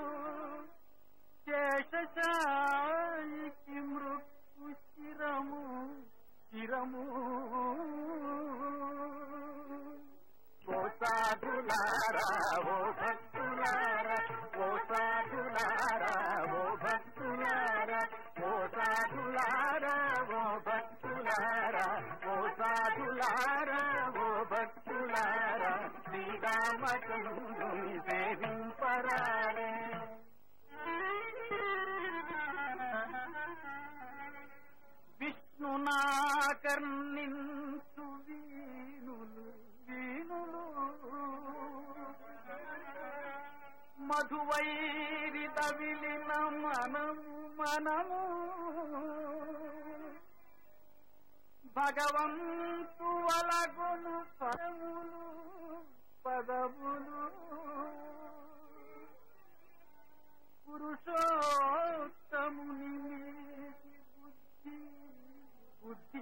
శేషశాయికి మృత్యు శిరము శిరము ఓ సాధులారా ఓ భక్తులారా ఓ సాధులారా ఓ భక్తులారా ఓ సాధులారా ఓ భక్తులారా ఓ సాధులారా ఓ భక్తులారా శ్రీరామచంద్రుని సేవింపరారే విష్ణునాకర్ణించు వీణులు వీణులు మధువైరి తవిలిన మనము మనము భగవంతు వలగును పదములు పదములు పురుషోత్తముని మీది బుద్ధి బుద్ధి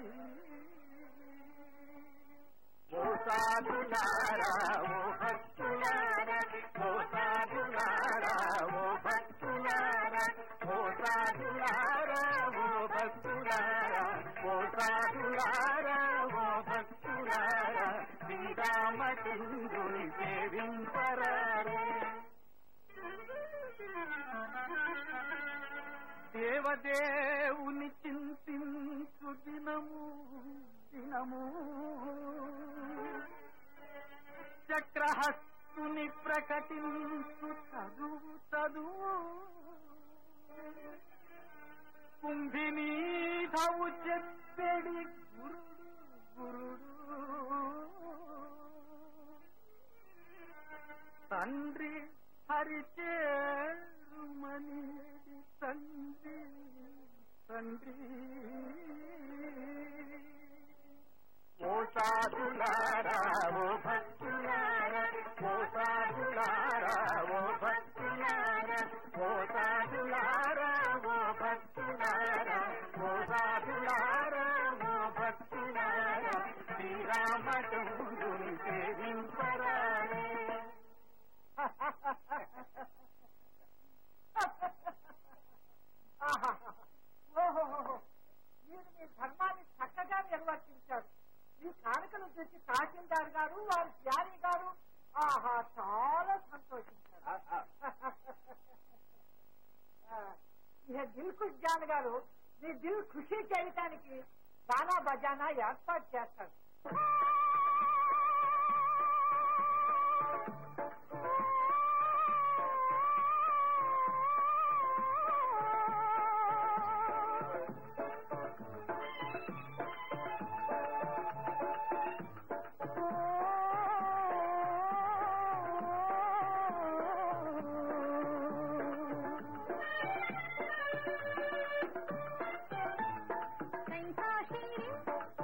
ఓ సాధులారా ఓ భక్తులారా ఓ సాధులారా ఓ భక్తులారా ఓ సాధులారా ఓ భక్తులారా ఓ సాధులారా ఓ భక్తులారా శ్రీరామచంద్రుని సేవింపరారే దేవదేవుని చింతించు దినము దినము చక్రహస్తుని ప్రకటించు చదువు చదువు కుంభినీధవు చెప్పెడి గురుడు గురుడు తండ్రి హరిచేరుమని తండ్రి తండ్రి ఓ సాధులారా ఓ భక్తులారా ఓ సాధులారా ఓ భక్తులారా ఓ సాధులారా ఓ భక్తులారా ఓ సాధులారా ఓ భక్తులారా శ్రీరామచంద్రుని సేవింపరారే ఓహోహోహో మీరు మీ ధర్మాన్ని చక్కగా నిర్వర్తించారు ఈ కానుకలు చూసి తహసీల్దార్ గారు వారి ప్యారీ గారు ఆహా చాలా సంతోషించారు ఆ, ఇక దిల్ ఖుష్ జాన్ గారు మీ దిల్ ఖుషి చేయటానికి గానా బజానా ఏర్పాటు చేస్తారు कैसा शीरिन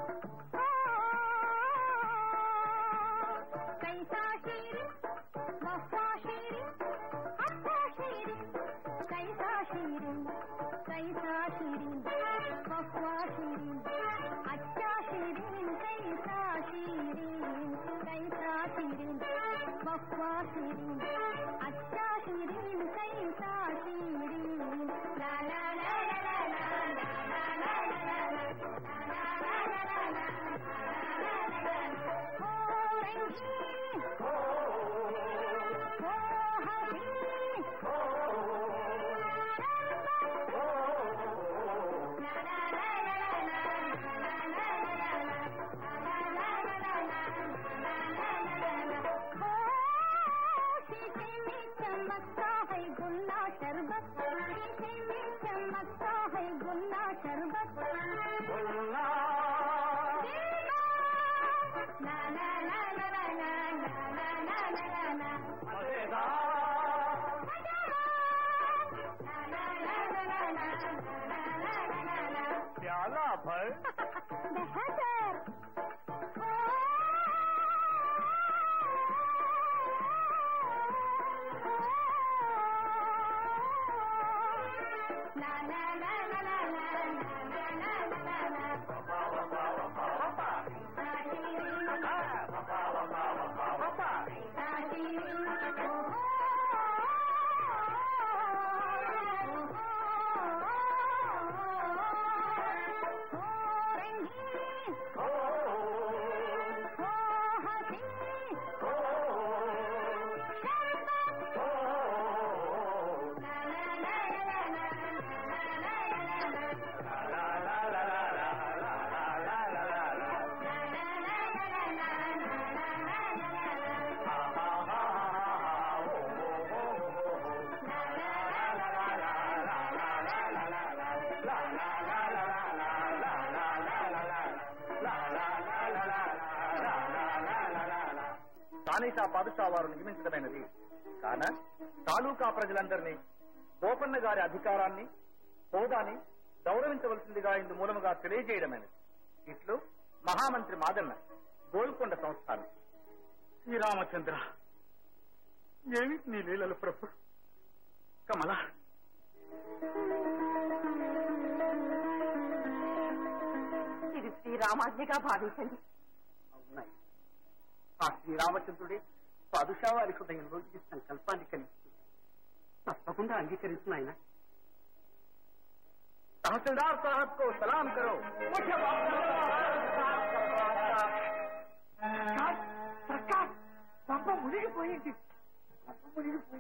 कैसा शीरिन वफा शीरिन अच्छा शीरिन कैसा शीरिन कैसा शीरिन वफा शीरिन अच्छा शीरिन कैसा शीरिन कैसा शीरिन वफा शीरिन अच्छा शीरिन कैसा शीरिन ला ला ला ला ला ला ला ला ला ला ला चमकता है गुल्ला शरबत शीशे में चमकता है गुल्ला शरबत ना ना ना ना ना ना ना ना ना ना ना ना प्याला भर बेहतर ना ना ना ना ना ना ना ना ना ना ना స్థానిక పాదుషా వారు నియమించడమైనది కాన తాలూకా ప్రజలందరినీ బోపన్న గారి అధికారాన్ని హోదాని గౌరవించవలసిందిగా ఇందు మూలముగా తెలియజేయడమైనది ఇట్లు మహామంత్రి మాదన్న గోల్కొండ సంస్థానం శ్రీరామచంద్ర ఏమిటి నీ లీలలు ప్రభు కమల ఇది శ్రీరామాజ్ఞగా భావించండి అవునాయి ఆ శ్రీరామచంద్రుడే పాదుషా వారి హృదయంలో ఈ సంకల్పాన్ని కలిగి తప్పకుండా అంగీకరించిన ఆయన తహసీల్దార్ సాహబ్ కో సలాం కరో ప్రకాష్ పంప మునిగిపోయింది పంప మునిగిపోయింది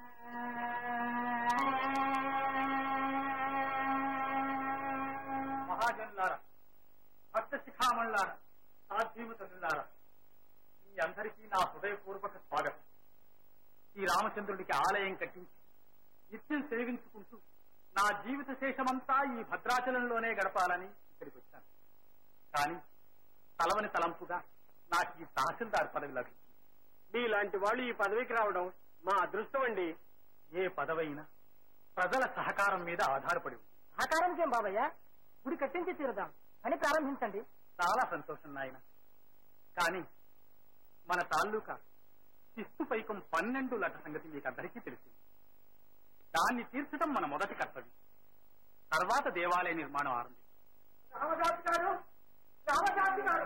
మహాజనులారా భక్త శిఖామణులారా సాధ్యమతులారా మీ అందరికీ నా హృదయపూర్వక స్వాగతం ఈ రామచంద్రుడికి ఆలయం కట్టించి నిత్యం సేవించుకుంటూ నా జీవిత శేషమంతా ఈ భద్రాచలంలోనే గడపాలని ఇక్కడికి వచ్చాను కానీ తలవని తలంపుగా నాకు ఈ తహసీల్దార్ పదవి లభించింది మీలాంటి వాళ్ళు ఈ పదవికి రావడం మా అదృష్టం అండి ఏ పదవైనా ప్రజల సహకారం మీద ఆధారపడి ఉంది సహకారం బాబయ్య గుడి కట్టించి తీరుదాం అని ప్రారంభించండి చాలా సంతోషం నాయన కానీ మన తాలూకా శిస్తు పైకం పన్నెండు లక్ష సంగతి మీకు అందరికీ తెలిసింది దాన్ని తీర్చడం మన మొదటి కర్తవ్యం తర్వాత దేవాలయ నిర్మాణం ఆరంభించాం రామదాస్ గారు రామదాస్ గారు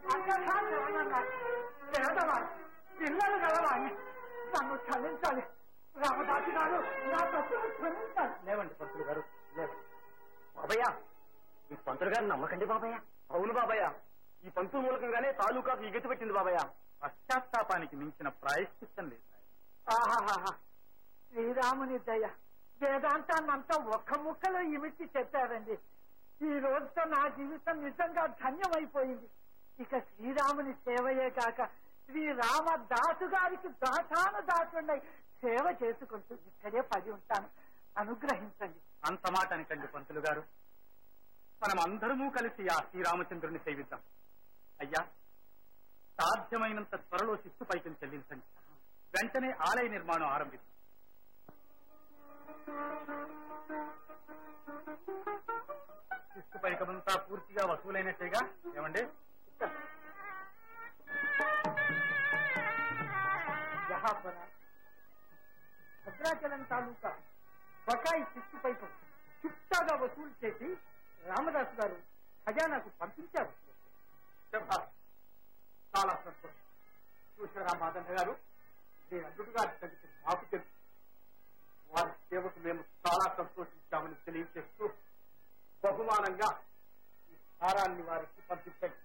పేదవాడు పిల్లలు గలవాణ్ణి నన్ను క్షమించాలి రామదాస్ గారు నా తప్పును క్షమించాలి లేవండి పంతులు గారు లేవండి బాబయ్య ఈ పంతులు గారిని నమ్మకండి బాబయ్య అవును బాబయ్య ఈ పంతుల మూలకంగానే తాలూకాకు ఈ గతి పెట్టింది బాబయ్య పశ్చాత్తాపానికి మించిన ప్రాయశ్చిత్తం లేదు నాయనా. ఆహాహా శ్రీరాముని దయ వేదాంతాన్నంతా ఒక్క ముక్కలో ఇమిడ్చి చెప్పారండి ఈ రోజుతో నా జీవితం నిజంగా ధన్యమైపోయింది ఇక శ్రీరాముని సేవయే కాక శ్రీరామ దాసు గారికి దాసాను దాసుండై సేవ చేసుకుంటూ ఇక్కడే పడి ఉంటాను అనుగ్రహించండి అంత మాట అనకండి పంతులు గారు మనం అందరము కలిసి ఆ శ్రీరామచంద్రుని సేవిద్దాం అయ్యా సాధ్యమైనంత త్వరలో శిస్తు పైకం చెల్లించండి వెంటనే ఆలయ నిర్మాణం ఆరంభిద్దాం శిస్తు పైకమంతా పూర్తిగా వసూలైనట్టేగా ఏమండి జహాపర భద్రాచలం తాలూకా బకాయి శిస్తు పైకం చుట్టాగా వసూలు చేసి రామదాసు గారు ఖజానాకు పంపించారు శభాష్. చాలా సంతోషం చూసారా మాదన్న గారు మీ అల్లుడు గారి సంగతి మాకు తెలుసు వారి సేవకు మేము చాలా సంతోషించామని తెలియజేస్తూ బహుమానంగా ఈ హారాన్ని వారికి పంపించండి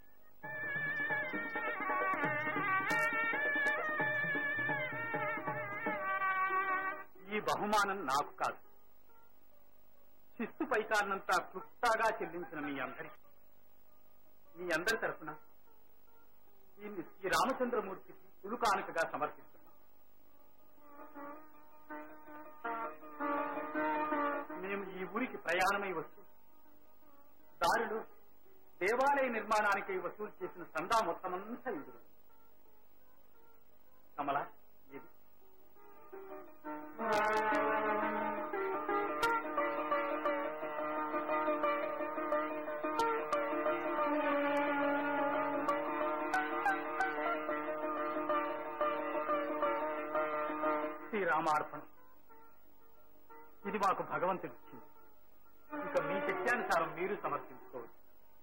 ఈ బహుమానం నాకు కాదు శిస్తు పైకారణంతా క్లుప్తాగా చెల్లించిన మీ అందరి మీ అందరి తరఫున దీన్ని శ్రీ రామచంద్రమూర్తికి తులు కానుకగా సమర్పిస్తున్నాం ప్రధానమై వస్తూ దారులు దేవాలయ నిర్మాణానికి వసూలు చేసిన సందా మొత్తమంతా ఇందులో కమల ఇది శ్రీరామార్పణ ఇది మాకు భగవంతుడు ఇచ్చింది ఇక మీ శక్త్యానుసారం మీరు సమర్పించుకోవచ్చు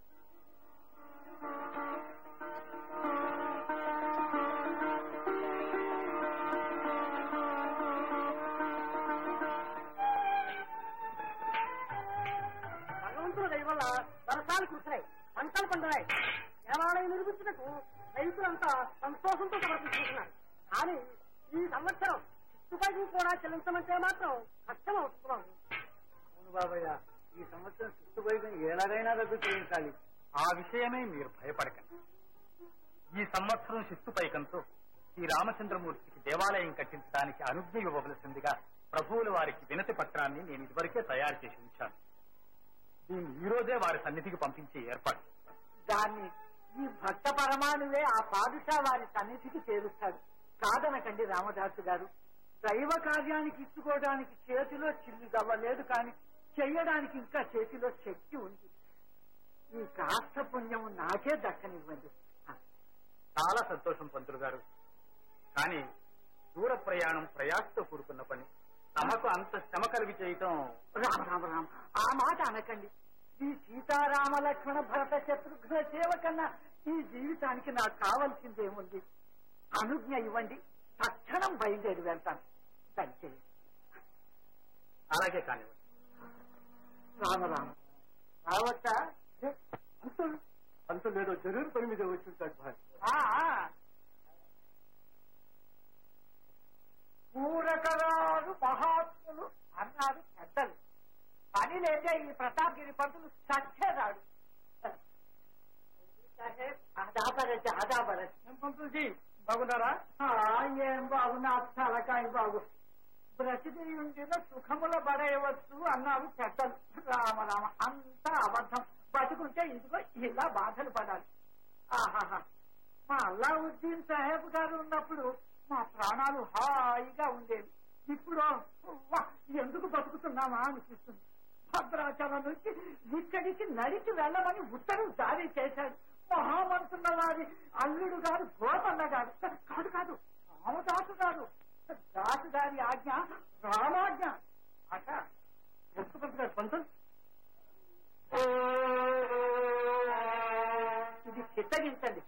భగవంతుడు దయ వల్ల వర్షాలు కురుస్తున్నాయి పంటలు పండున్నాయి దేవాలయం నిర్మించినట్టు రైతులంతా సంతోషంతో సమర్పించుకుంటున్నారు కానీ ఈ సంవత్సరం చిట్టుపైకి కూడా చెల్లించమంటే మాత్రం కష్టం అవుతున్నాం అవును బాబయ్య ఈ సంవత్సరం శిస్తుబైకం ఎలాగైనా రద్దు చేయించాలి ఆ విషయమే మీరు భయపడకండి ఈ సంవత్సరం శిస్తు పైకంతో శ్రీ రామచంద్రమూర్తికి దేవాలయం కట్టించడానికి అనుజ్ఞ ఇవ్వవలసిందిగా ప్రభువుల వారికి వినతి పత్రాన్ని నేను ఇదివరకే తయారు చేసి ఉంచాను దీన్ని ఈ రోజే వారి సన్నిధికి పంపించే ఏర్పాటు చేస్తాను. దాన్ని ఈ భక్త పరమానువే ఆ పాదుషా వారి సన్నిధికి చేరుస్తాడు కాదనకండి రామదాసు గారు దైవ కార్యానికి ఇచ్చుకోవడానికి చేతిలో చిల్లి గవ్వలేదు కానీ చెయ్యడానికి ఇంకా చేతిలో శక్తి ఉంది ఈ కాస్త పుణ్యం నాకే దక్కనివ్వండి చాలా సంతోషం పంతులు గారు కానీ దూర ప్రయాణం ప్రయాసతో కూడుకున్న పని తమకు అంత శ్రమ కలిగి చేయటం రామ రామ రామ ఆ మాట అనకండి ఈ సీతారామ లక్ష్మణ భరత శత్రుఘ్న సేవ కన్నా ఈ జీవితానికి నాకు కావలసిందేముంది అనుజ్ఞ ఇవ్వండి తక్షణం బయలుదేరి వెళ్తాను దయచేసి అలాగే కానివ్వండి రామ రామ రావచ్చా అంతులు అంతులు లేదో జరూరు పని మీద వచ్చి ఉంటాడు భార్య ఆ, ఆ. పూరకరాలు మహాత్ములు అన్నారు పెద్దలు పని లేదే ఈ ప్రతాప్గిరి పంతులు సత్యరాడు అదాబరచ అదాబరచ పంతులుజీ బాగున్నారా ఏం బాగున్నా తలకాయ బాగు బ్రతికి ఉండిన సుఖముల పడేయవచ్చు అన్నారు పెద్దలు రామ రామ అంతా అబద్ధం బతుకుంటే ఇదిగో ఇలా బాధలు పడాలి ఆహాహా మా అల్లావుద్దీన్ సాహెబ్ గారు ఉన్నప్పుడు మా ప్రాణాలు హాయిగా ఉండేవి ఇప్పుడు ఉవ్వ, ఎందుకు బతుకుతున్నామా అనిపిస్తుంది భద్రాచలం నుంచి ఇక్కడికి నడిచి వెళ్ళమని ఉత్తరం జారీ చేశాడు మహామంతున్న వారి అల్లుడు గారు గోపన్న గారు కాదు కాదు రామదాసు గారు దాసు గారి ఆజ్ఞ రామాజ్ఞ అట ఎత్తుకుంటున్నారు పంతులు ఇది చిత్తగించండి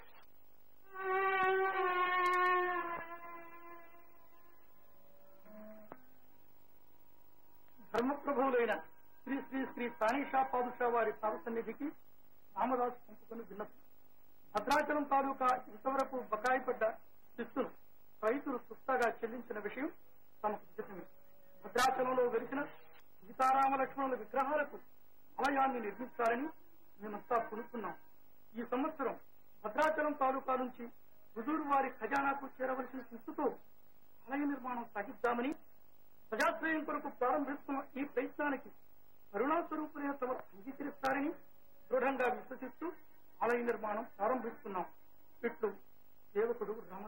ధర్మప్రభువులైన శ్రీ శ్రీ శ్రీ తానీషా పాదుషా వారి పాద సన్నిధికి రామదాసు పంపుకొని విన్నపం భద్రాచలం తాలూకా ఇంతవరకు బకాయి పడ్డ శిస్తును రైతులు సుస్తాగా చెల్లించిన విషయం తమకు విదితమే భద్రాచలంలో వెలిసిన సీతారామ లక్ష్మణుల విగ్రహాలకు ఆలయాన్ని నిర్మించాలని మేమంతా కొనుక్కున్నాం ఈ సంవత్సరం భద్రాచలం తాలూకా నుంచి హుజూరు వారి ఖజానాకు చేరవలసిన శిస్తుతో ఆలయ నిర్మాణం సాగిద్దామని ప్రజాశ్రయం కొరకు ప్రారంభిస్తున్న ఈ ప్రయత్నానికి కరుణాస్వరూపులైన తమరు అంగీకరిస్తారని దృఢంగా విశ్వసిస్తూ ఆలయ నిర్మాణం ప్రారంభిస్తున్నాం ఇట్లు సేవకుడు రామ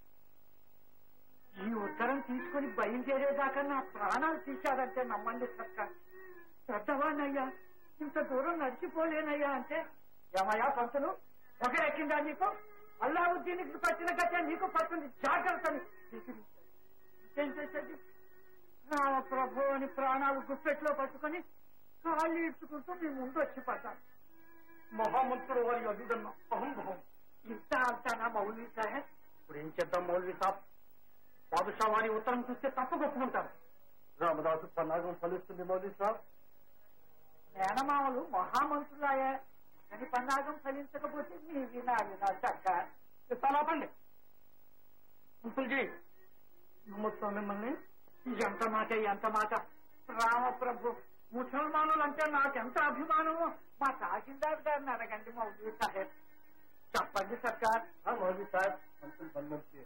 ఈ ఉత్తరం తీసుకుని బయలుదేరేదాకా నా ప్రాణాలు తీశారంటే నమ్మండి సర్కార్ పెద్దవాణ్ణయ్యా ఇంత దూరం నడిచిపోలేనయ్యా అంటే ఏమయ్యా పంతులు ఒకరెక్కిందా నీకు అల్లావుద్దీనికి పట్టిన గట్ట నీకు పట్టింది జాగ్రత్తని స్వీకరించాడు ఇంకేం చేసేది రామ ప్రభు అని ప్రాణాలు గుప్పెట్లో పట్టుకొని కాళ్ళు ఇడ్చుకుంటూ మీ ముందు వచ్చి పడ్డాను మహామంత్రుడు వారి అభిదన్న అహంభవం ఇంత అంతానా మౌలీ సాహెబ్ ఇప్పుడు ఏం చేద్దాం మౌల్వి సాబ్ పాదుషా వారి ఉత్తరం చూస్తే తప్పగొప్పుకుంటారు రామదాసు పన్నాగం ఫలిస్తుంది మౌల్వి సాబ్ మేనమామలు మహామంత్రులాయే అని పన్నాగం ఫలించకపోతే మీ వినాలి నా చక్క ఇస్తాలాపండి అంకుల్జీ నమ్మొస్తాం మిమ్మల్ని ఎంత మాట ఎంత మాట రామప్రభు ముసల్మానులు అంటే నాకెంత అభిమానమో మా తహసీల్దార్ గారిని అడగండి మౌలీ సాహెబ్ చెప్పండి సర్కార్ మౌల్వి సాబ్ అంకుల్ బంధంకి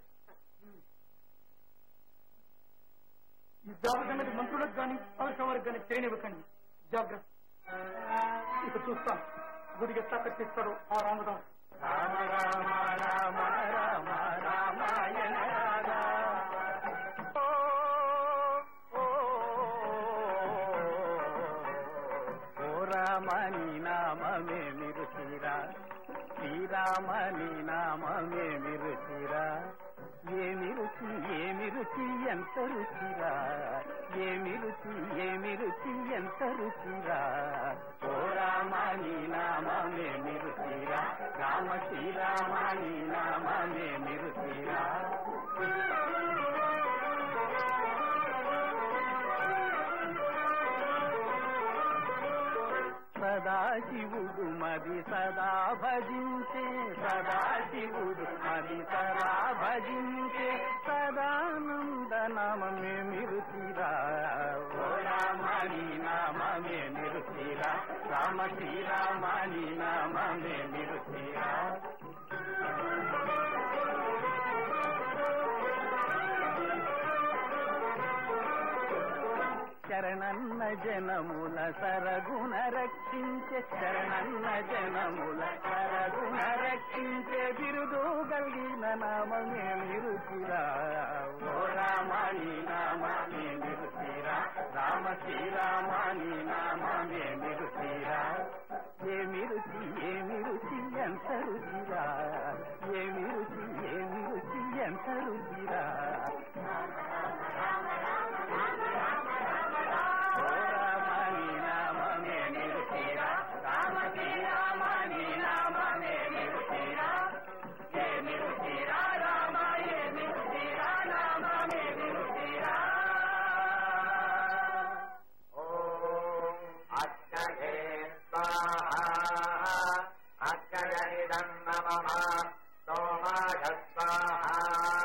ఈ జాబు సంగతి మంత్రులకు కానీ పాదుషా వారికి కానీ చేయనివ్వకండి జాగ్రత్త ఇక చూస్తాం గుడికి ఎట్లా కట్టిస్తాడు ఆ రామదాస్ రామ రామ రామ రామ రామాయణ రాధా. ఓ, ఓ, ఓ రామ నీ నామమే మిరుచిరా శ్రీరామ నీ నామమే మిరుచిరా ఏమి రుచి ఏమి రుచి ఎంత రుచిరా ఏమి రుచి ఏమి రుచి ఎంత రుచిరా ఓ రామ నీ నామమే మిరుచిరా రామ శ్రీరామ నీ నామమే మిరుచిరా సదాశివుడు మది సదా భజించే సదాశివుడు మది సదా భజించే సదానంద నామమే మిరుచిరా ఓ రామని నామమే మిరుచిరా రామ శ్రీరామని నామమే మిరుచిరా శరణన్న జనముల సరగుణ రక్షించే శరణన్న జనముల సరగుణ రక్షించే బిరుదు కలిగిన నామమే నిరుచిరా ఓ రామాని నామమే నిరుచిరా రామ శ్రీరామాని నామమే నిరుచిరా ఏమి రుచి ఏమి రుచి ఎంత రుచిరా ఏమి రుచి ఏమి రుచి ఎంత రుచిరా ఓ రామని నామమే నిరుచిరా రామ శ్రీరామని నామమే నిరుచిరా ఏమి రుచిరా రామ ఏమి రుచిరా నామమే నిరుచిరా అగ్నయే స్వాహా అగ్నయనిదం నమః సోమాయ స్వాహా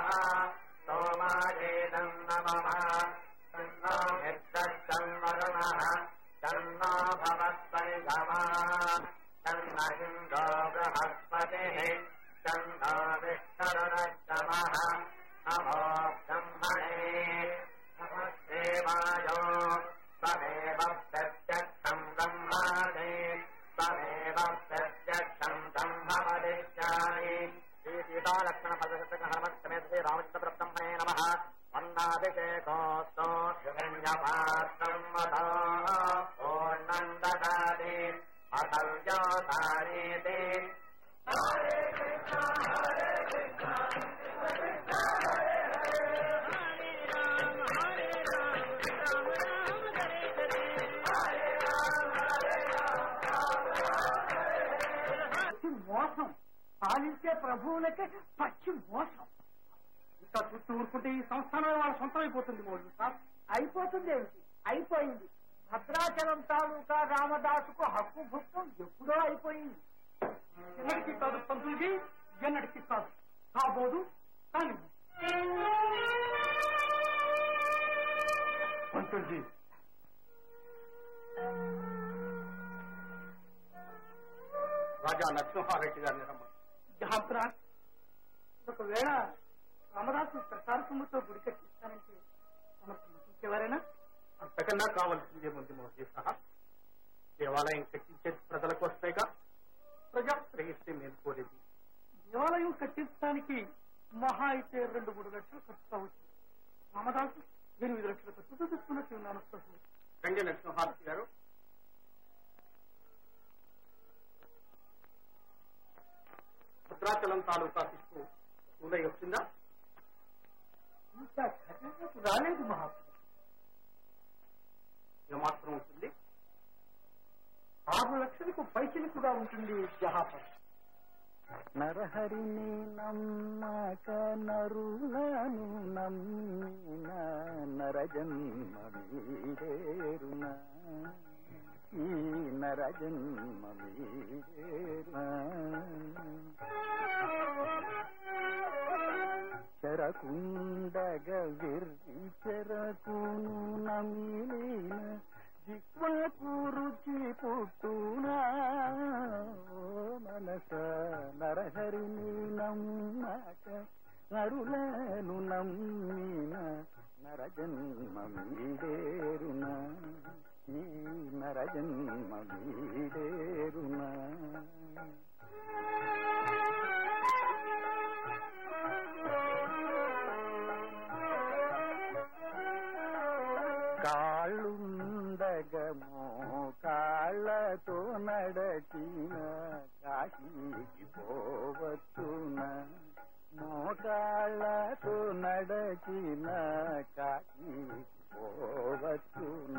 సోమాయేదం నమః తన్నో మిత్రం వరుణః తన్నో భవస్పరిగమా తన్న ఇంద్రో బృహస్పతిః తన్నో విష్ణురునస్తమః నమో బ్రహ్మణే నమస్దేవాయో त्वमेव प्रत्यक्षम् ब्रह्माणि त्वमेव प्रत्यक्षम् ब्रह्म वदिष्यामि श्रीसीतालक्ष्मणपदशतकहरमस्तमे श्रीरामचन्द्रब्रह्मणे नमः वन्दाभिषेकोऽस्तु हिरण्यपात्रम् मधो पूर्णम् ददाति अतव्योतारीति పచ్చి మోసం పాలించే ప్రభువులకే పచ్చి మోసం ఇంత చుట్టూ ఊరుకుంటే ఈ సంస్థానం వాళ్ళ సొంతం అయిపోతుంది మోడీ సార్ అయిపోతుంది ఏమిటి అయిపోయింది భద్రాచలం తాలూకా రామదాసుకు హక్కు భుక్తం ఎప్పుడో అయిపోయింది ఎన్నటికి కాదు పంతులకి ఎన్నటికి కాదు కాబోదు కానీ పంతులజీ రాజా నరసింహారెడ్డి గారిని రమ్మని జాబ్రా ఒకవేళ రామదాసు ప్రసార సొమ్ముతో గుడి కట్టిస్తానంటే మనకు నటించేవారేనా అంతకన్నా కావాల్సిందే ముందు మోదీ సహా దేవాలయం కట్టించేది ప్రజల కోసమేగా ప్రజా గ్రహిస్తే మేము కోరేది దేవాలయం కట్టించడానికి మహా అయితే రెండు మూడు లక్షలు ఖర్చు కావచ్చు రామదాసు ఎనిమిది లక్షల ఖర్చుతో తీసుకున్నట్టు ఉన్నాను ప్రభు రండి నరసింహారెడ్డి గారు భద్రాచలం తాలూకా శిశువు ఉదయం వచ్చిందా ఇంకా ఖజానాకు రాలేదు మహాత్మ ఏమాత్రం ఉంటుంది ఆరు లక్షలకు పైచిలుకుగా ఉంటుంది జహాపం నరహరిని నమ్మక నరులను నమ్మిన నరజన్మ మీరేరునా ఈ నరజన్మ మీరేరునా చెరకుండగ విర్రి చెరకును నమ్మిన జిక్వకు రుచి పుట్టునా ఓ మనస నరహరిని నమ్మక నరులను నమ్మిన నరజన్మ మీడేరునా ఈ నరజన్మ వీడేరునా కాళ్ళుండగమో కాళ్ళతో నడచిన కాశీకి పోవచ్చున మోకాళ్ళతో నడచిన కాశీకి పోవచ్చున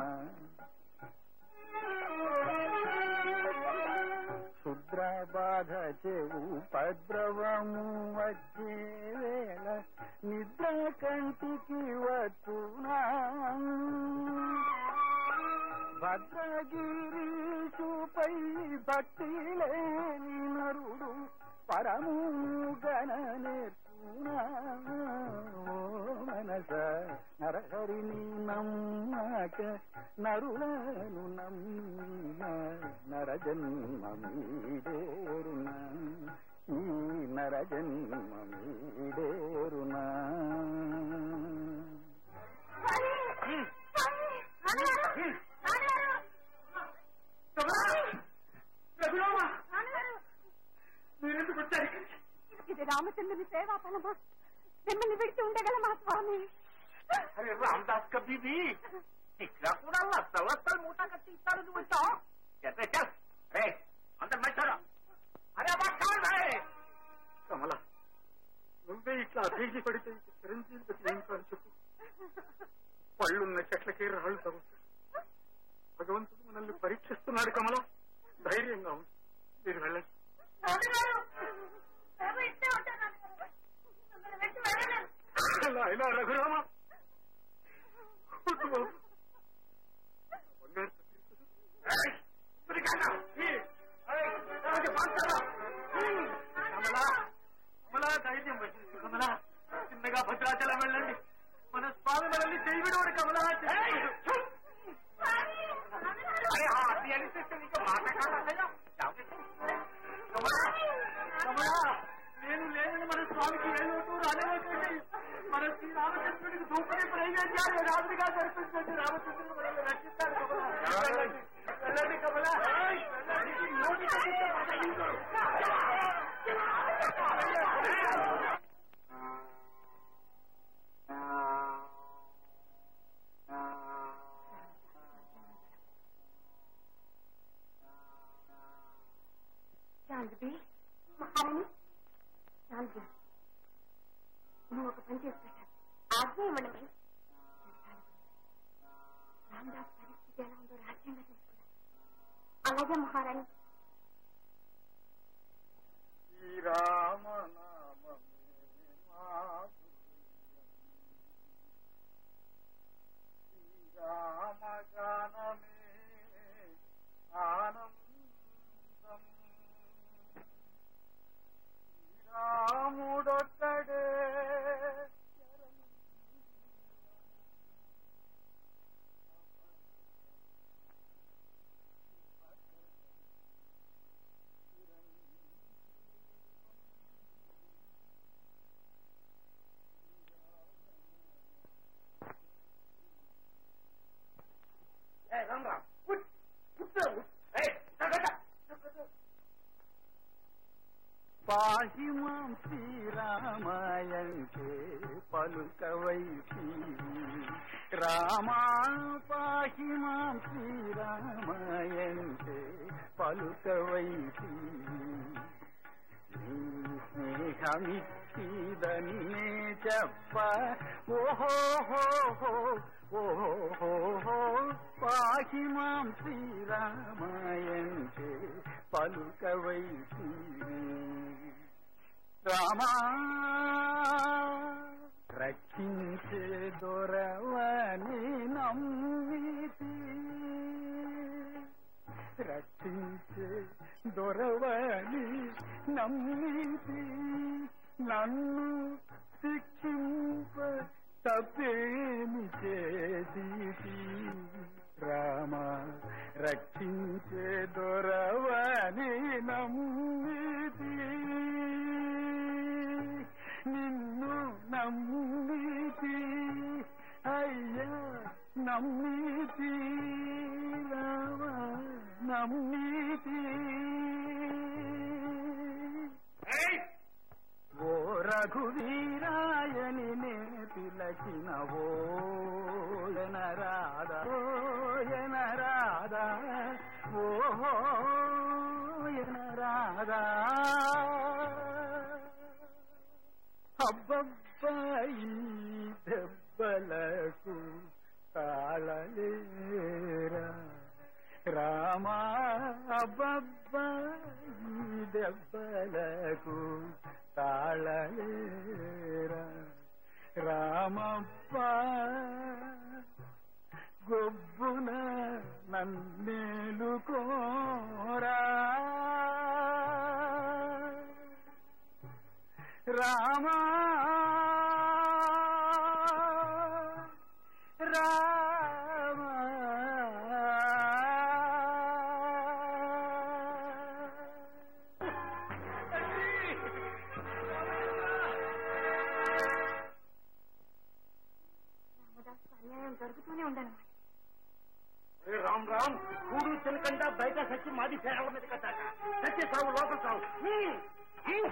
శుద్ర బాధ చెవు ఉపద్రవము వచ్చే వేళ నిద్ర కంటికి వచ్చునా భద్రగిరీషుపై భక్తి లేని నరుడు పరము గణ నేర్చునా ఓ మనస నరహరిని నమ్మక నరులను నమ్మ నరజన్మ మీడేరునా ఈ నరజన్మ మీడేరునా మీరెందుకు వచ్చారు ఇది రామచంద్రుని సేవా ఫలమా మిమ్మల్ని విడిచి ఉండగలమా స్వామి అరే రామదాస్ కబీబీ ఇక్కడ కూడా లస్త లస్తలు మూట కట్టి ఇస్తారు నువ్వు వచ్చావు ఎట్లా చల్ రే అంత మెచ్చారా అరే బాగా కమల నువ్వే ఇట్లా అభివృద్ధి పడితే ఇంక చిరంజీవి గతి ఏం కాదు చెప్పు పళ్ళున్న చెట్లకి రాళ్ళు తగ్గుతాయి భగవంతుడు మనల్ని పరీక్షిస్తున్నాడు కమల ధైర్యంగా ఉంది మీరు వెళ్ళండి ఇలా ఇలా రఘురామ వద్దు బాబు. బంగారు తప్పించదు. ఏయ్, ఇప్పుడు కాదా? ఈ, ఏయ్, ఏమంటే మాట్లాడా? ఉమ్, కమలా కమలా ధైర్యం వహించు కమలా చిన్నగా భద్రాచలం వెళ్ళండి మన స్వామి మనల్ని చేయవిడవాడు కమలా చేయవిడు. అరే ఆ అది అనిపిస్తే నీకు మాట కాదయ్యా కమలా కమలా నేను లేదని మన స్వామికి ఏ లోటు రాలేకపోయింది మన శ్రీ రామచంద్రుడికి ధూపని ప్రయోగించాలి రాత్రిగా జరిపించండి రామచంద్రుడు మనల్ని రక్షిస్తాడు కమలా వెళ్ళండి వెళ్ళండి కమలా వెళ్ళండి. నోటి తప్పితే మాట వినరు. శాంతి మహారాణి శాంతి నువ్వు ఒక పని చేసి పెట్టాలి ఆజ్ఞ ఇవ్వండి రామదాస్ పరిస్థితి ఎలా ఉందో రహస్యంగా తెలుసుకున్నాను అలాగే మహారాణి శ్రీరామనామమే శ్రీరామగానమే ఆనందం శ్రీరాముడొక్కడే పాహి మాం శ్రీరామాయంటే పలుకవై రామా పాహి మాం శ్రీరామాయంటే పలుకవై నీ స్నేహమిచ్చిదని నే చెప్ప ఓహో ఓహో పాహి మాం శ్రీరామాయంటే పలుకవై రామా రక్షించే దొరవని నమ్మితి రక్షించే దొరవని నమ్మితి నన్ను శిక్షింప తప్పేమి చేసి రామ రక్షించే దొరవని నమ్మితి నిన్ను నమ్మితి అయ్యా నమ్మితి నమ్మితి ఓ రఘువీరాయని నే పిలచిన ఓ ఎనరాదా ఓ ఎనరాదా ఓ ఎనరాదా అబ్బబ్బాయి దెబ్బలకు తాళలేరా రామా అబ్బబ్బాయి దెబ్బలకు తాళలేరా రామప్ప గొబ్బున నన్నేలుకోరా రామా రామా రామదాసు అన్యాయం జరుగుతూనే ఉండను రామ్ రామ్ కూడు తినకుండా బయట సచ్చి మాది పేరల మీద కట్టాక సచ్చి సాగు లోపల సాగు హ్మ్. హ్మ్.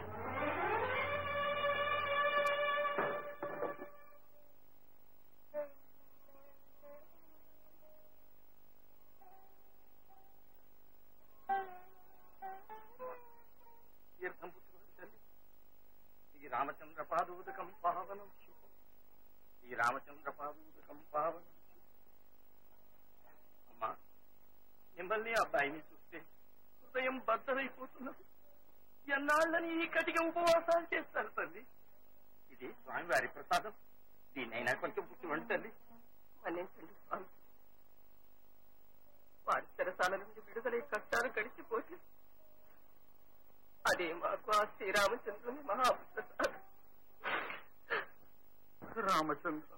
తీర్థం పుచ్చుకోండి తల్లి ఈ రామచంద్ర పాదూదకం పావనం శుభం ఈ రామచంద్ర పాదూదకం పావనం శుభం అమ్మా మిమ్మల్ని అబ్బాయిని చూస్తే హృదయం బద్దలైపోతున్నది ఎన్నాళ్ళని ఈ కటిక ఉపవాసాలు చేస్తారు తల్లి ఇది స్వామివారి ప్రసాదం దీన్నైనా కొంచెం పుచ్చుకోండి తల్లి మన్నించండి స్వామి వారి చెరసాల నుండి విడుదలై కష్టాలు గడిచిపోతే అదే మాకు ఆ శ్రీరామచంద్రుని మహాప్రసాదం రామచంద్ర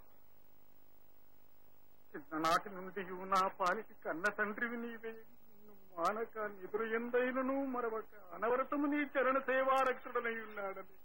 చిన్ననాటి నుండి నా పాలికి కన్న తండ్రివి నీవే నిన్ను మానక నిదురు ఎందైనను మరవక అనవరతము నీ చరణ సేవారక్షుడనై ఉన్నాడని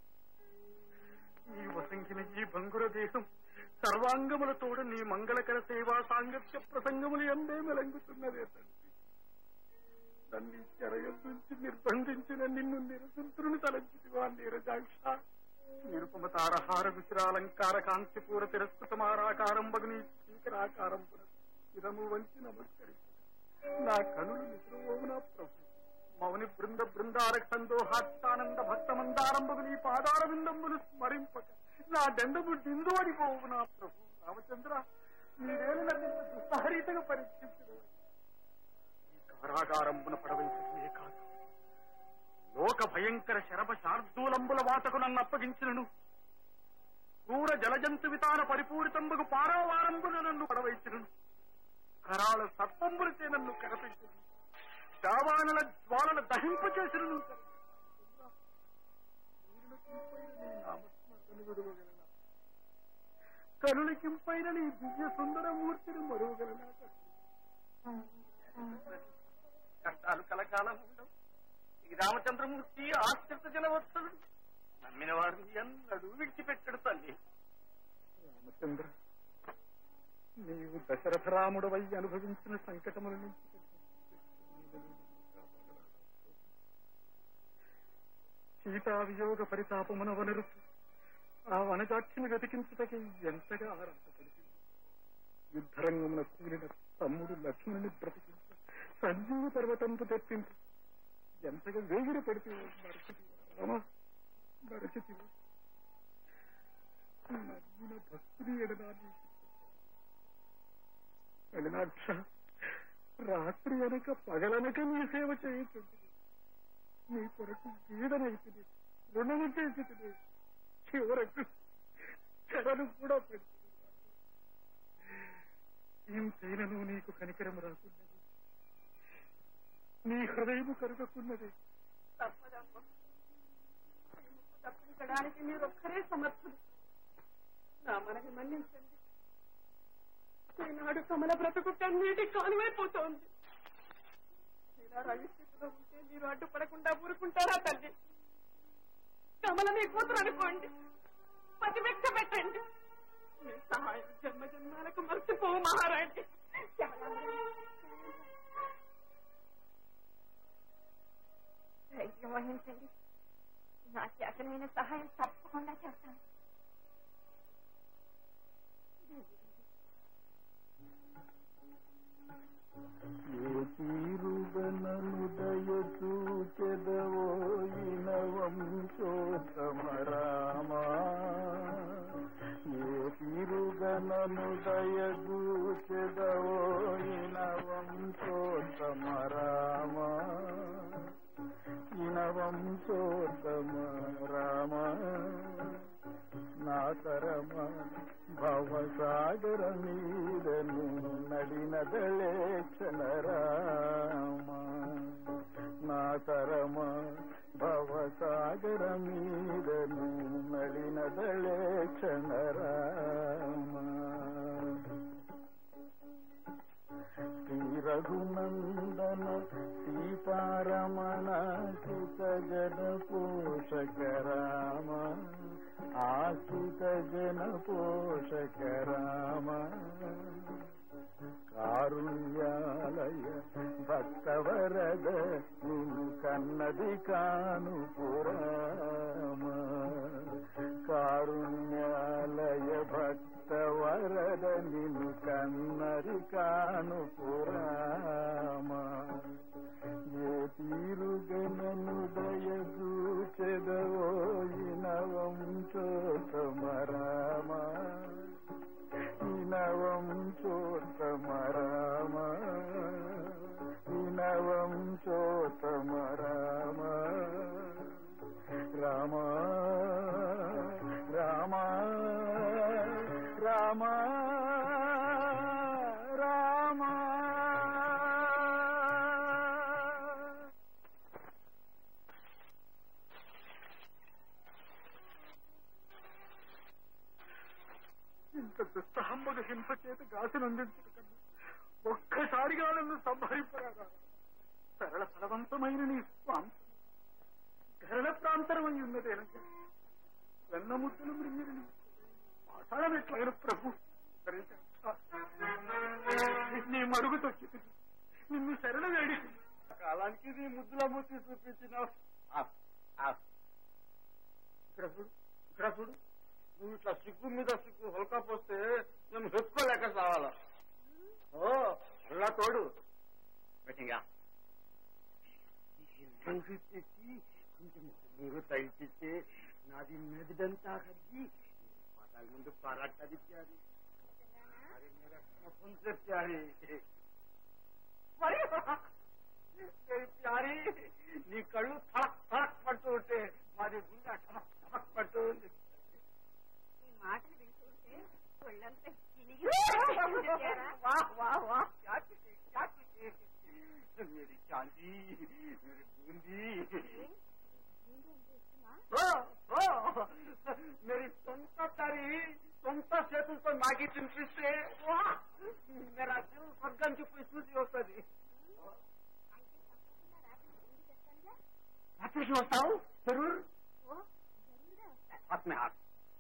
ఈ వసంగిన ఈ భంగుర దేశం సర్వాంగములతోడ నీ మంగళకర సేవా సాంగత్య ప్రసంగములు ఎందే మెలంగుతున్నదే తండ్రి నన్ను ఈ చెరగల నుంచి నిర్బంధించిన నిన్ను నిరసంతుని తలంచితివా నీరజాక్ష నిరుపమ తారహార విశ్రాలంకార కాంతిపూర తిరస్కృతమారాకారం బగుని స్పీకరాకారం ఇదము వంచి నమస్కరి నా కనులు నిద్రపోవునా ప్రభు మౌని బృంద బృందారక సందోహాత్తానంద భక్త మందారంభకు నీ పాదార విందమును స్మరింపక నా దండము డిందు అడిపోవు నా ప్రభు రామచంద్ర మీరేలు నన్ను ఇంత దుస్సారీతగా పరీక్షించడం ఈ కారాగారంబున పడవలసినే కాదు లోక భయంకర శరభ శార్దూలంబుల వాతకు నన్ను అప్పగించినను క్రూర జలజంతు వితాన పరిపూరితంబుకు పారావారంబున నన్ను పడవైచినను కరాళ సర్పంబులచే నన్ను కరపించను దావానల జ్వాలల దహింప చేసినను కనులకింపైన నీ దివ్య సుందరమూర్తిని మరువగలనా కష్టాలు కలకాలం ఉండవు ఈ రామచంద్రమూర్తి ఆశ్రిత జనవత్సలు నమ్మిన వారిని ఎన్నడూ విడిచిపెట్టడు తల్లి రామచంద్ర నీవు దశరథరాముడవై అనుభవించిన సంకటముల నుంచి సీతా వియోగ పరితాపమున వనరుతూ ఆ వనజాక్షిని వెతికించుటకి ఎంతగా ఆరంభపడింది యుద్ధరంగమున కూలిన తమ్ముడు లక్ష్మణుని బ్రతికించ సంజీవ పర్వతంపు తెప్పించు ఎంతగా వేగిర పెడితే మరచితివా రామా మరచితివా నమ్మిన భక్తుని ఎడనాన్ని ఎడనాక్ష రాత్రి అనక పగలనక నీ సేవ చేయుచుంటుంది నీ కొరకు వీడనైతుంది రుణము చేసింది చివరకు చెరను కూడా పెడుతుంది ఏం చేయనను నీకు కనికరం రాకున్నది నీ హృదయము కరుగకున్నది తప్పదమ్మా తప్పించడానికి మీరు ఒక్కరే సమర్థులు నా మనకి మన్నించండి ఈనాడు కమల బ్రతుకు కన్నీటి కానువైపోతోంది ఇలా రవి స్థితిలో ఉంటే మీరు అడ్డుపడకుండా ఊరుకుంటారా తల్లి కమల మీ కూతురు అనుకోండి ప్రతిభిక్ష పెట్టండి మీ సహాయం జన్మ జన్మాలకు మర్చిపోవు మహారాణి ఆతిథ్యం వహించండి నా చేతనైన సహాయం తప్పకుండా చేస్తాను ఏ తీరుగనను దయచూచెదవోయినవం చోతమరామా ఏ తీరుగనను దయచూచెదవోయినవం చోతమరామా ఇనవం చోతమరామా నా తరమ భవసాగర మీదను నడినదళే క్షణరామ నా తరమ భవసాగర మీదను నడినదళే క్షణరామ శ్రీ రఘునందన సీతారమణ సుత జన పోషక రామ ఆశ్రిత జన పోషక రామ కారుణ్యాలయ భక్తవరద నిన్ను కన్నది కాను పురామ కారుణ్యాలయ భక్తవరద నిన్ను కన్నది కాను పురామ ఏ తీరుగనను దయచూచెదవోయినవం చోతమరామ ఇనవం చోతమరామ ఇనవం చోతమరామ రామ రామ రామ రామ ఇంత దుస్సహమ్మగ హింస చేత గాసినందించడం కన్నా ఒక్కసారిగా నన్ను సంహరింపరాగా సరళ ఫలవంతమైన నీ స్వాంశం ధరణ ప్రాంతరమై ఉన్నదేనంటే వెన్నముద్దలు మృంగిన పాషాణమెట్లైన ప్రభు నీ మరుగు తొక్కి నిన్ను శరణ వేడి కాలానికి నీ ముద్దుల మూర్తి చూపించిన గ్రసుడు గ్రసుడు నువ్వు ఇట్లా సిగ్గు మీద సిగ్గు హొలకా పోస్తే మేము చెప్పుకోలేక సావాలా ఓ అలా తోడు బెట్టింగా తెచ్చి కొంచెం నీరు తగ్గిస్తే నాది మెదడంతా కడిగి పాదాల ముందు పారాటది ప్యారి అరే మేరా కపంసే ప్యారి మరి ఏ ప్యారి నీ కళ్ళు థడక్ థడక్ పడుతూ ఉంటే మాది గుండె టమక్ టమక్ పడుతూ ఉంది ఈ మాటలు వింటుంటే ఒళ్ళంతా గిలిగి वाह वाह वाह क्या खुशी क्या खुशी मेरी चांदी मेरी बूंदी ఓ, ఓ, मेरी సొంత తరి సొంత చేతులతో నాకి తినిపిస్తే వా, मेरा दिल స్వర్గం చూపి చూసి వస్తుంది రాత్రికి వస్తావు జరూర్ హాత్ మే హాత్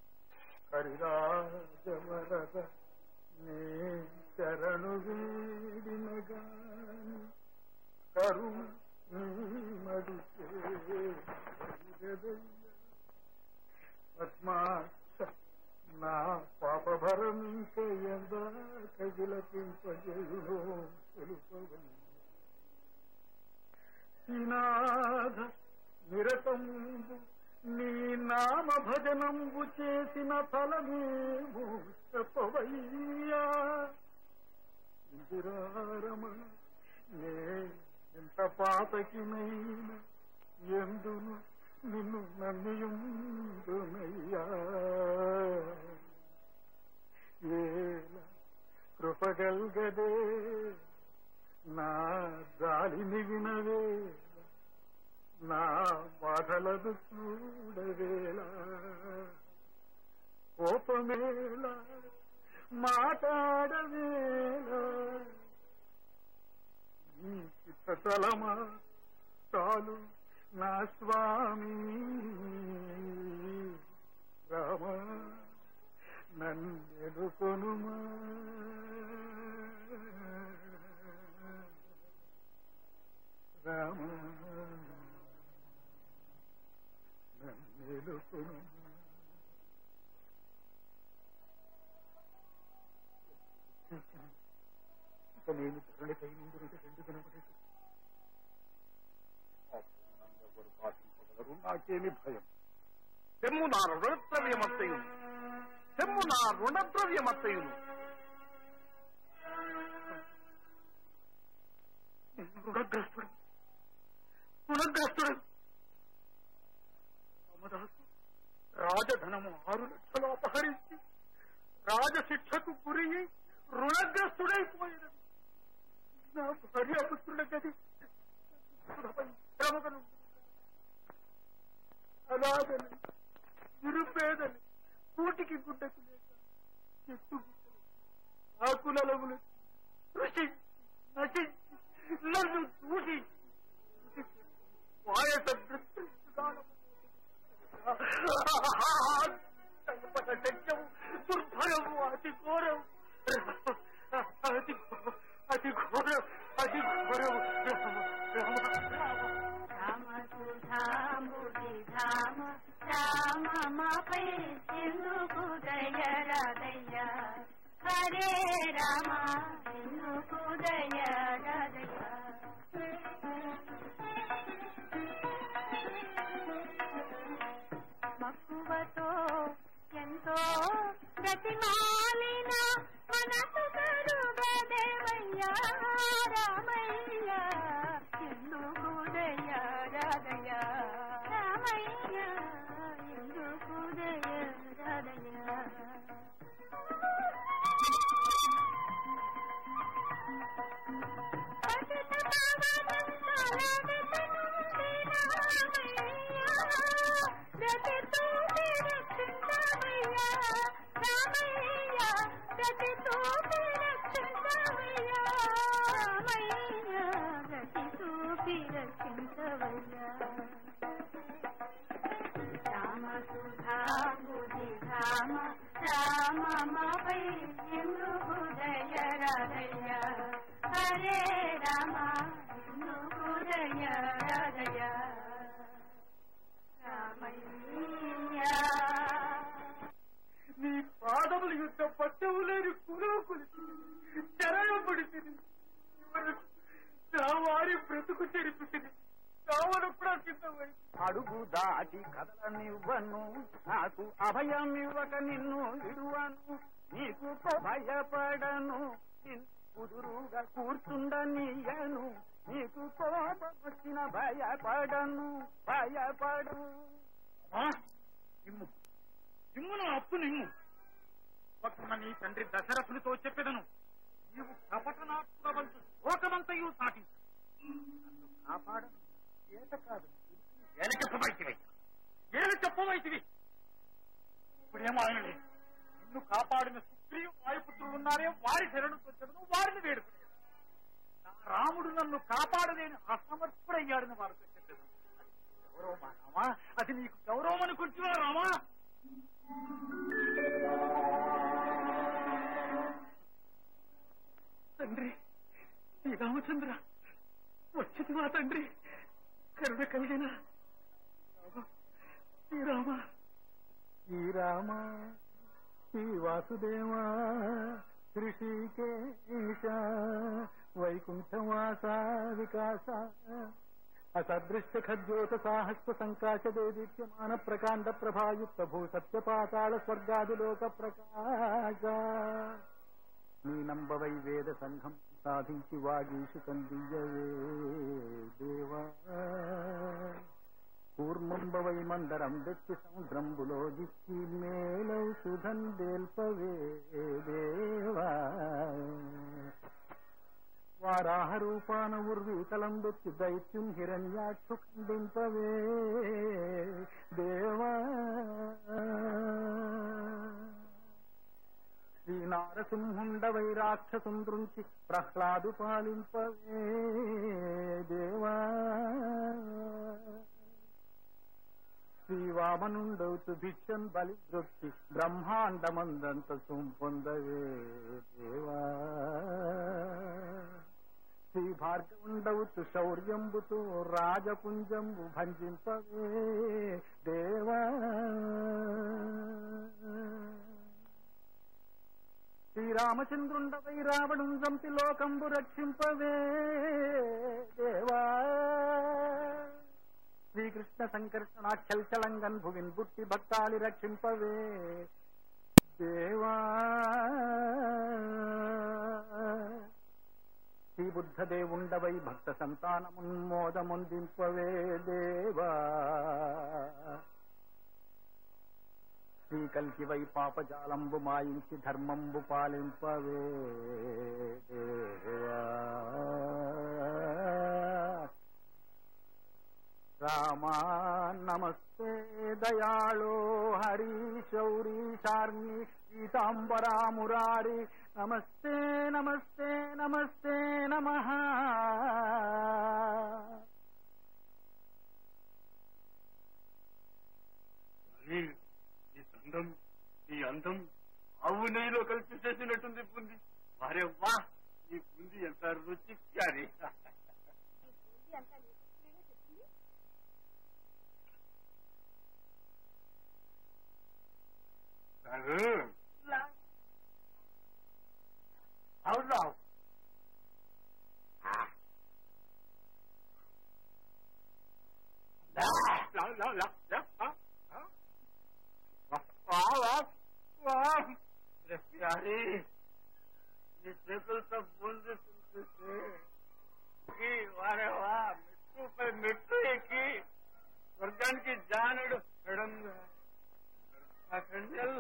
హరిరాజవరద నే శరణు వీడిన గాని కరుణ నీ మడుచే పద్మాక్ష నా పాపభరం ఎందా కగిలపింపజేయులో తెలుపవని శ్రీనాథ నిరతంబు నీ నామ భజనంబు చేసిన ఫలమేమో చెప్పవయ్యా ఇందిరారమణ నే ఎంత పాతకినైనా ఎందును నిన్ను నమ్మియుందునయ్యా ఏల కృపగల్గదే నా గాలిని వినవే నా బాధలను చూడవేళ కోపమేళ మాట్లాడవేళ ఈ చిత్తలమా చాలు నా స్వామి రామ నన్నెదుకొనుమా రామ చేసేను చేసేను. ఇక నేను తరలిపై ముందు రెండు కనబడేది ఎవరు పాటించగలరు నాకేమి భయం తెమ్ము నా రుణద్రవ్యమత్తయును తెమ్ము నా రుణద్రవ్యమత్తయును నేను రుణగ్రస్తుడు రుణగ్రస్తుడు రామదాసు రాజధనము ఆరు లక్షలు అపహరించి రాజశిక్షకు గురి అయి రుణగ్రస్తుడైపోయినది నా భార్యాపుత్రుల గది శ్రమగను అనాథని నిరుపేదని కూటికి గుడ్డకు లేక చెట్టు గుడ్డలు ఆకులలములు రుచి నశించి నన్ను దూషి వాయస సత్యము దుర్భరము అతి ఘోరం అతి అతి ఘోరం అతి ఘోరం రామ రామ సుధాంబుడి ధామ రామ మాపై ఎందుకు దయరాదయ్య హరే రామ ఎందుకు దయరాదయ్య మక్కువతో ఎంతో ప్రతిమాలిన మనసు కరుగదేవయ్యా రామయ్య ఎందుకు దయ రాదయ్య రామయ్య ఎందుకు దయ రాదయ్య రామ సుధా బుధి రామ రామ మాపై ఎందుకు దయ రాదయ్య హరే రామ ఎందుకు దయ రాదయ్య రామయ్య నీ పాదములు యుద్ధ పట్టవు లేని కులువు కొలిసి చెరగబడితిని నా వారి బ్రతుకు చెరిపితిని కావడం కూడా సిద్ధమైంది అడుగు దాటి కదలనివ్వను నాకు అభయం ఇవ్వక నిన్ను విడువను నీకు భయపడను నిన్ను కుదురుగా కూర్చుండనీయను నీకు కోపం వచ్చిన భయపడను భయపడు నిమ్ము నిమ్మును అప్పు నిమ్ము పక్కన నీ తండ్రి దశరథునితో చెప్పెదను నీవు కపటనాత్మవంతు లోకమంతయు సాటించు నన్ను కాపాడను ఏట కాదు ఏలి చెప్పబైతివి ఏలి చెప్పబైతివి ఇప్పుడేమో ఆయనలే నిన్ను కాపాడిన సుగ్రీవు వాయుపుత్రులు ఉన్నారే వారి శరణు వచ్చను వారిని వేడుకునేది నా రాముడు నన్ను కాపాడలేని అసమర్థుడయ్యాడని వారితో చెప్పేది గౌరవమా రామా అది నీకు గౌరవం అనుకుంటున్నా రామా తండ్రి శ్రీరామచంద్ర వచ్చింది తండ్రి కరుణ కలిగిన శ్రీరామ శ్రీరామ శ్రీ వాసుదేవా ఋషికేశ వైకుంఠవాస వికాస అసదృశ్య ఖద్యోత సాహస్వ సంకాశ దేదీప్యమాన ప్రకాండ ప్రభాయుక్త భూ సత్య పాతాళ స్వర్గాదిలోక ప్రకాశ నీ నంబవై వేద సంఘం సాధించి వాగీషు కందియవే దేవా కూర్మంబవై మందరం దెత్తి సముద్రంబులో దిక్కి మేలౌ సుధం దేల్పవే దేవా వారాహ రూపాన ఉర్వీతలం దొచ్చి దైత్యం హిరణ్యాక్షు ఖండింపవే దేవా శ్రీ నారసింహుండవై రాక్షసుం దృంచి ప్రహ్లాదు పాలింపవే దేవా శ్రీవామనుండవుతు భిక్షన్ బలి దృప్తి బ్రహ్మాండమందంత సొంపొందవే దేవా శ్రీ భా భార్గవుండవుతు శౌర్యంబుతో రాజపుంజంబు భంజింపవే దేవా శ్రీరామచంద్రుండవై రావణుం చంపి లోకంబు రక్షింపవే దేవా శ్రీకృష్ణ సంకర్షణాక్షల్చలంగన్ భువిన్ బుట్టి భక్తాలి రక్షింపవే దేవా శ్రీ బుద్ధదేవుండవై భక్త సంతానమున్మోదముందింపవే దేవా శ్రీకల్కివై పాపజాలంబు మాయించి ధర్మంబు పాలింపవే దేవా రామా నమస్తే దయాళో హరి శౌరీ శార్మి పీతాంబరా మురారి నమస్తే నమస్తే నమస్తే నమ నీ నీ అందం నీ అందం ఆవు నెయ్యిలో కలిపి చేసినట్టుంది పుంది వారే వా నీ పుంది ఎంత రుచి క్యారీ అవునా లా లా లా లా ఆ, ఆ. Wow, wow, wow. రే ప్యారీ నీ చేతులతో బూంది తింటుంటే ఎక్కి, వారే వా మెట్టుపై మెట్టు ఎక్కి స్వర్గానికి జానుడు ఎడంగా కండల్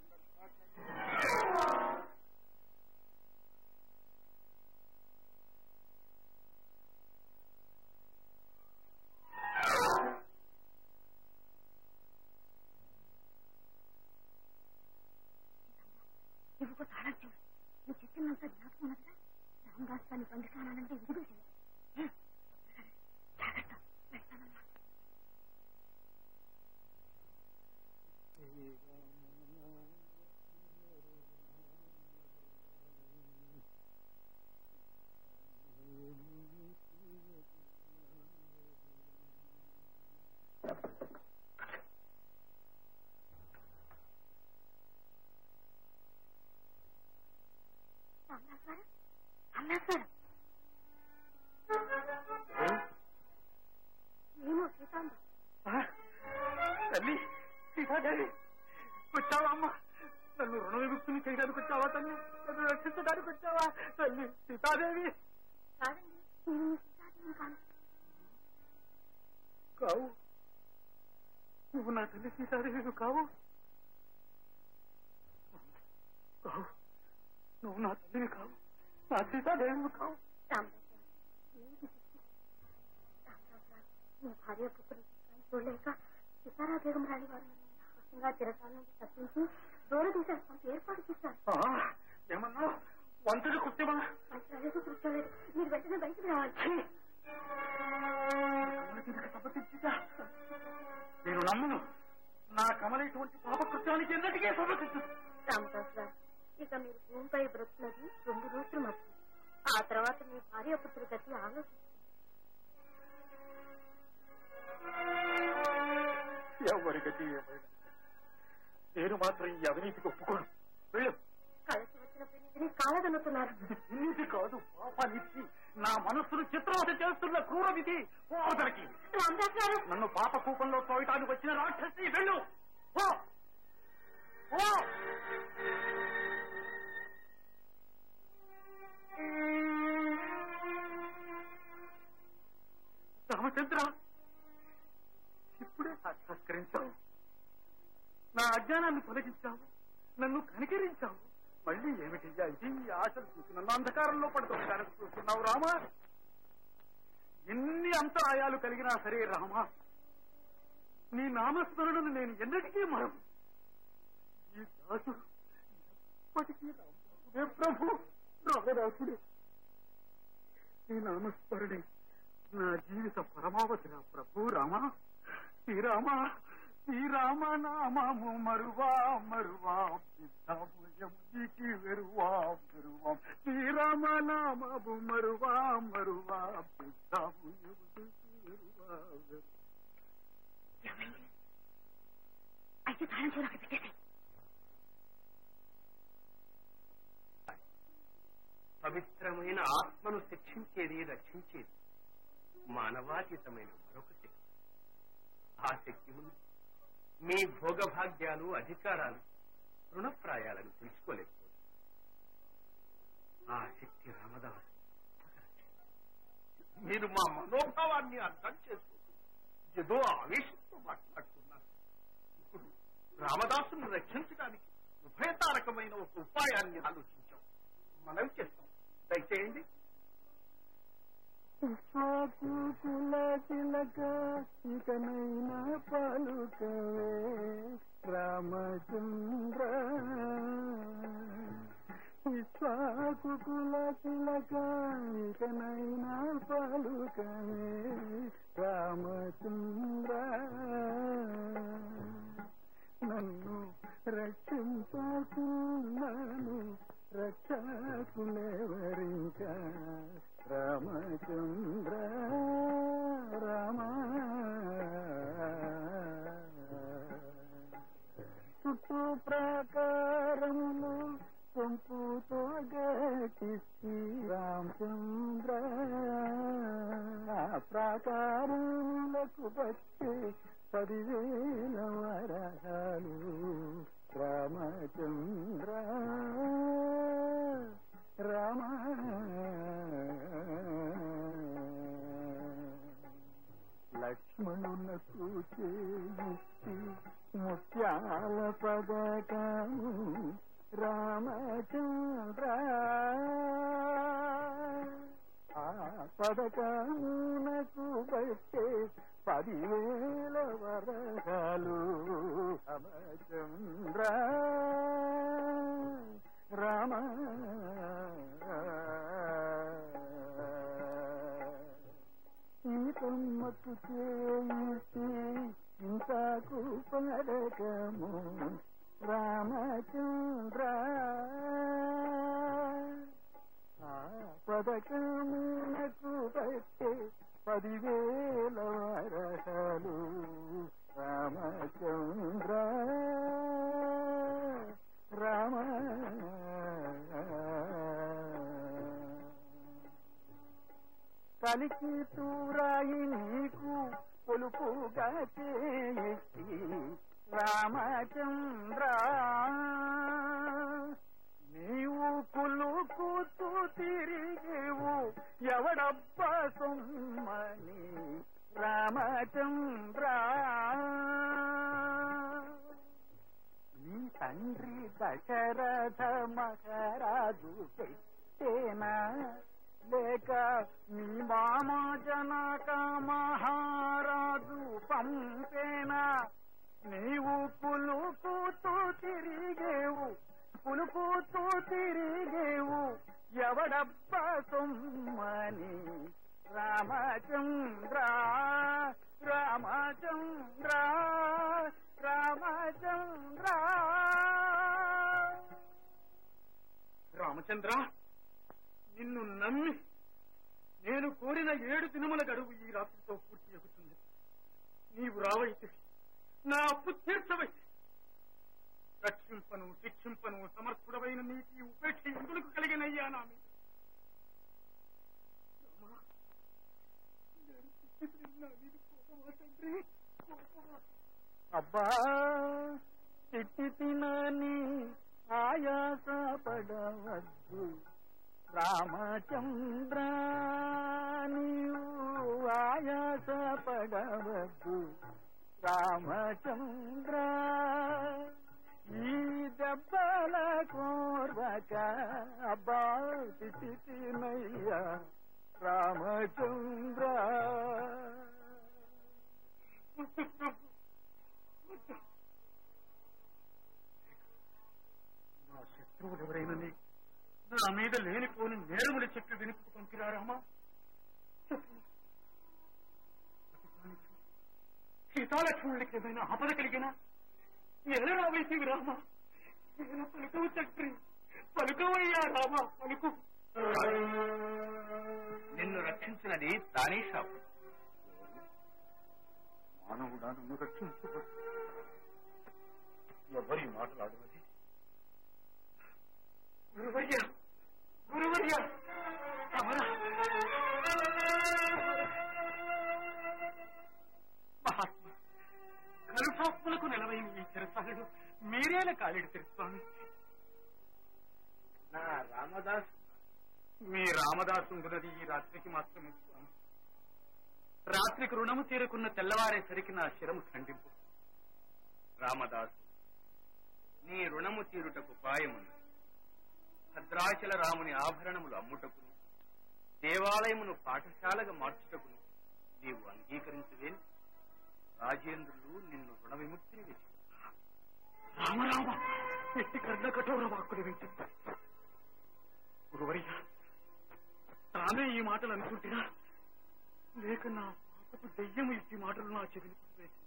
ఇవ్వకు తాళం చెవు నువ్వు చెప్పినంత జ్ఞాపకం ఉన్నదా రామదాస్ గారిని పండుకానంటే ఇదిగో చెయ్యి ఏ, జాగ్రత్త వెళ్తానమ్మా రామదాస్ గారు రామదాస్ గారు నేను సీతాంబ తల్లి సీతాదేవి వచ్చావా అమ్మా నన్ను రుణ విముక్తిని చేయడానికి వచ్చావా తల్లి నన్ను రక్షించడానికి వచ్చావా తల్లి సీతాదేవి కాదండి నేను సీతాదేవిని కాను కావు నువ్వు నా తల్లి సీతాదేవి కావు కావు నువ్వు నా తల్లివి కావు నా సీతాదేవి కావు రామదాస్ గారు నేను రామదాస్ గారు మీ భార్య పుత్రులు చిత్రాన్ని చూడలేక సితారా బేగం రాణి వారు నన్ను రహస్యంగా చిరకాల నుంచి తప్పించి దూర తీసేస్తాను ఏర్పాటు చేశారు ఆ, ఏమన్నా వంతుడి కుట్టిమా మంచి కూర్చోలేదు మీరు వెంటనే బయటకు రావాలి కమలకి సమర్పించిందా నేను నమ్మను నా కమల ఇటువంటి పాపకృత్యానికి ఎన్నటికీ సమర్పించు రామదాస్ గారు ఇక మీరు భూమిపై బ్రతుకున్నది రెండు రోజులు మాత్రం ఆ తర్వాత మీ భార్య పుత్రుల గతి ఆలోచించండి ఎవరికీ ఏమైనా నేను మాత్రం ఈ అవినీతికి ఒప్పుకోను వెళ్ళు కలిసి వచ్చిన పెళ్లిని కాలదన్నుతున్నారు ఇది కాదు పాపానికి నా మనస్సును చిత్రవత చేస్తున్న క్రూర విధి ఓదరికి రామదాస్ గారు నన్ను పాప కూపంలో తోయటానికి వచ్చిన రాక్షసి వెళ్ళు ఓ ఓ రామచంద్ర ఇప్పుడే సాక్షాత్కరించావు నా అజ్ఞానాన్ని తొలగించావు నన్ను కనికరించావు మళ్ళీ ఏమిటయ్యా ఇది ఈ ఆశలు చూసి నన్ను అంధకారంలో పడుతుంటానికి చూస్తున్నావు రామా ఎన్ని అంతరాయాలు కలిగినా సరే రామా నీ నామస్మరణను నేను ఎన్నటికీ మరవు ఈ దాసుడు ఎప్పటికీ రామదాసుడే ప్రభు రామదాసుడే నీ నామస్మరణే నా జీవిత పరమావధి రా ప్రభు రామా శ్రీరామా శ్రీరామనామము మరువా మరువా పితామయమునికి వెరువా వెరువా శ్రీరామనామము మరువా మరువా పితామయమునికి వెరువా వెరువా అయితే తాళం చెవులు అక్కడ పెట్టేసి పవిత్రమైన ఆత్మను శిక్షించేది రక్షించేది మానవాతీతమైన మరొక శక్తి ఆ శక్తి ముందు మీ భోగభాగ్యాలు అధికారాలు రుణప్రాయాలను తెలుసుకోలేదు ఆ శక్తి రామదాసు మీరు మా మనోభావాన్ని అర్థం చేసుకోండి ఏదో ఆవేశంతో మాట్లాడుతున్నారు ఇప్పుడు రామదాసును రక్షించడానికి ఉభయతారకమైన ఒక ఉపాయాన్ని ఆలోచించాం మనం చేస్తాం దయచేయండి కుల తిలక ఇకనైనా పలుకవే రామచంద్ర విశ్వాకుల తిలక ఇకనైనా పలుకవే రామచంద్ర నన్ను రక్షించుకున్నాను రక్షకులెవరింకా రామచంద్ర రామ చుట్టూ ప్రాకారములు సొంపుతో గటిసి రామచంద్ర ఆ ప్రాకారములకు బట్టి పదివేల వరహాలు రామచంద్ర రామ లక్ష్మణునకు చేసి ముత్యాల పదకము రామచంద్ర ఆ పదకమునకు బట్టే పదివేల వరహాలు రామచంద్ర రామ ఈ కొమ్మకు చేసి ఇంతకు పడకము రామచంద్ర ఆ పదకమునకు పట్టే పదివేల వరహాలు రామచంద్ర రామ కలికి తూరాయి నీకు పొలుపుగా చేసి రామచంద్ర నీవు కులుకుతూ తిరిగేవు ఎవడబ్బ సొమ్మని రామచంద్ర నీ తండ్రి దశరథ మహారాజు పెట్టేనా లేక మీ మామ జనక మహారాజు పంపేనా నీవు పులుకుతూ తిరిగేవు పులుకుతూ తిరిగేవు ఎవడబ్బ సొమ్మని రామచంద్ర రామచంద్ర రామచంద్ర రామచంద్ర నిన్ను నమ్మి నేను కోరిన ఏడు దినముల గడువు ఈ రాత్రితో పూర్తి అవుతుంది నీవు రావైతే నా అప్పు తీర్చవైతే రక్షింపను శిక్షింపను సమర్థుడవైన నీకు ఈ ఉపేక్ష ఎందుకు కలిగినయ్యా నా మీద రామా, నేను పుట్టిన నా మీద కోపమా తండ్రి కోపమా అబ్బా తిట్టి తినని ఆయాస పడవద్దు రామచంద్ర నీవు ఆయాస పడవద్దు రామచంద్ర ఈ దెబ్బల కోర్వక అబ్బా తిట్టి తినయ్యా రామచంద్ర నా శత్రువులు ఎవరైనా నీకు నా మీద లేనిపోని నేరములు చెప్పి వినుపు పంపిరారామా చెప్పు. ప్రతిదానికి సీతాలక్ష్మణుడికి ఏమైనా ఆపద కలిగినా ఎలా రావేసి రామ నేను పలుకవు తండ్రి పలుకవయ్యా రామ పలుకు నిన్ను రక్షించినది తానే శాపం మానవుడా నన్ను రక్షించు ఎవరి మాట్లాడున్నది గురువర్య గురువర్య అమరా మహాత్మ కలుషాత్మలకు నిలవైన ఈ చిరసాలుడు మీరేల కాలిడి తెలుస్తాను నా రామదాస్ మీ రామదాసు ఉన్నది ఈ రాత్రికి మాత్రమే స్వామి రాత్రికి రుణము తీరుకున్న తెల్లవారేసరికి నా శిరము ఖండింపు రామదాసు నీ రుణము తీరుటకు ఉపాయమును భద్రాచల రాముని ఆభరణములు అమ్ముటకును దేవాలయమును పాఠశాలగా మార్చుటకును నీవు అంగీకరించవేని రాజేంద్రులు నిన్ను రుణ విముక్తిని తెచ్చు రామరామ ఎట్టి కర్ణ కఠోర వాక్కులు వింటు గురువర్య తానే ఈ మాటలు అనుకుంటున్నా లేక నా పాపకు దెయ్యం ఇట్టి మాటలు నా చెవిని పడివేసింది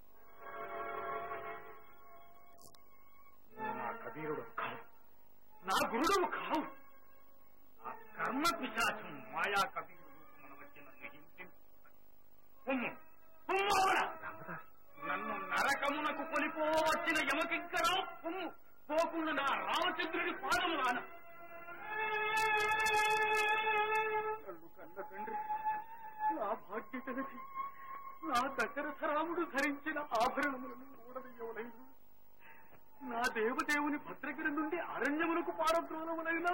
నా కబీరుడు కావు నా గురుడు కావు నా కర్మ పిశాచం మాయా కబీరుడు మన మధ్య నన్ను హింసించుకున్నాడు పొమ్ము పొమ్మోరా నన్ను నరకమునకు కొనిపోవచ్చిన యమకింకరా పొమ్ము పోకుండా నా రామచంద్రుడి పాదము రాన నన్ను కన్న తండ్రి నా భాగ్య తెలిసి నా దశరథ రాముడు ధరించిన ఆభరణములను ఊడదయ్యవలైన నా దేవదేవుని భద్రగిరి నుండి అరణ్యమునకు పారద్రోలములైనా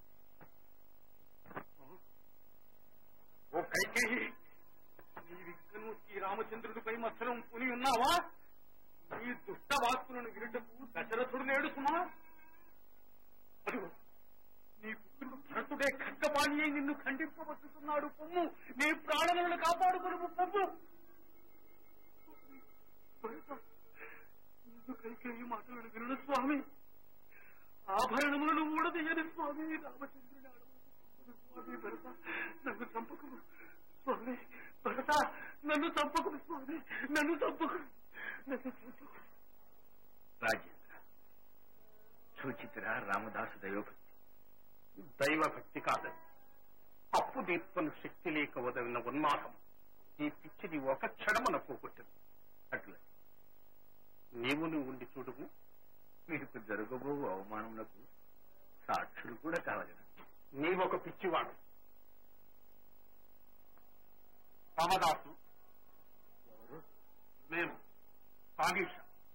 ఓ కైకేయి నీవిక్కను శ్రీరామచంద్రుడిపై మత్సరం పుని ఉన్నావా నీ దుష్ట వాక్కులను విరుటకు దశరథుడు నేడు సుమా అదిగో నీ పుత్రుడు భరతుడే ఖడ్గపాణి అయి నిన్ను ఖండింపబట్టుతున్నాడు పొమ్ము నీ ప్రాణములను కాపాడుకొను పొమ్ము భరత, నీవు కైకేయి మాటలను వినడు స్వామి ఆభరణములను ఊడదీయని స్వామి రామచంద్రుని అడవులకు స్వామి భరత నన్ను చంపకు స్వామి భరత నన్ను చంపకు స్వామి నన్ను చంపకు నన్ను చంపకు రాజేంద్ర సూచితరా రామదాసు దైవభక్తి దైవభక్తి కాదండి అప్పు దీప్తను శక్తి లేక వదిలిన ఉన్మాదం ఈ పిచ్చిని ఒక క్షణమున పోగొట్టింది అట్లా నీవు నువ్వు ఉండి చూడుము మీకు జరగబో అవమానములకు సాక్షులు కూడా కావాలి నీవొక పిచ్చివాడు రామదాసు ఎవరు మేము సాగీష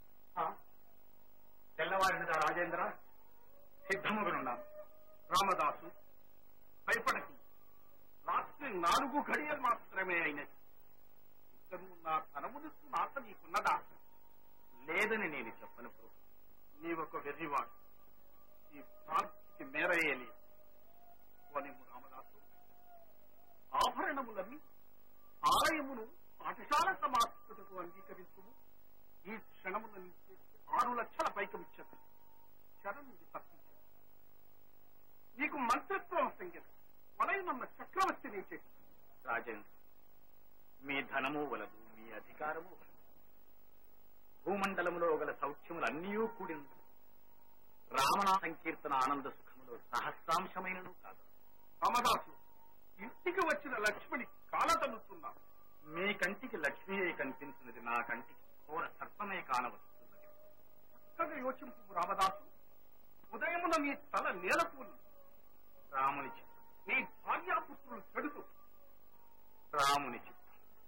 తెల్లవారినదా రాజేంద్ర సిద్ధముగనున్నాను రామదాసు భయపడకి రాత్రి నాలుగు గడియలు మాత్రమే అయినది ఇక నువ్వు నా ధనమునిస్తూ నాట నీకున్నదా లేదని నేను చెప్పను ప్రభు నీవొక వెర్రివాడు ఈ ప్రాంతికి మేరయ్యలి పోనిమ్ము రామదాసు ఆభరణములని ఆలయమును పాఠశాల సమాప్తుటకు అంగీకరించుము ఈ క్షణమున నుంచి ఆరు లక్షల పైకం ఇచ్చారు క్షణం నుంచి తప్పించారు నీకు మంత్రిత్వం సంగీతం వలయమన్న చక్రవర్తిని చేసి రాజేంద్ర మీ ధనము వలదు మీ అధికారము వలదు భూమండలములో గల సౌఖ్యములన్నీ కూడిన రామనా సంకీర్తన ఆనంద సుఖములో సహస్రాంశమైనను కాదు రామదాసు ఇంటికి వచ్చిన లక్ష్మిని కాలతలుతున్నా మీ కంటికి లక్ష్మీ అయి కనిపించినది నా కంటికి ఘోర సర్పమే కానవస్తున్నది చక్కగా యోచింపు రామదాసు ఉదయమున మీ తల నేలకూలి రాముని చిత్తం నీ భార్యాపుత్రులు చెడుతూ రాముని చిత్తం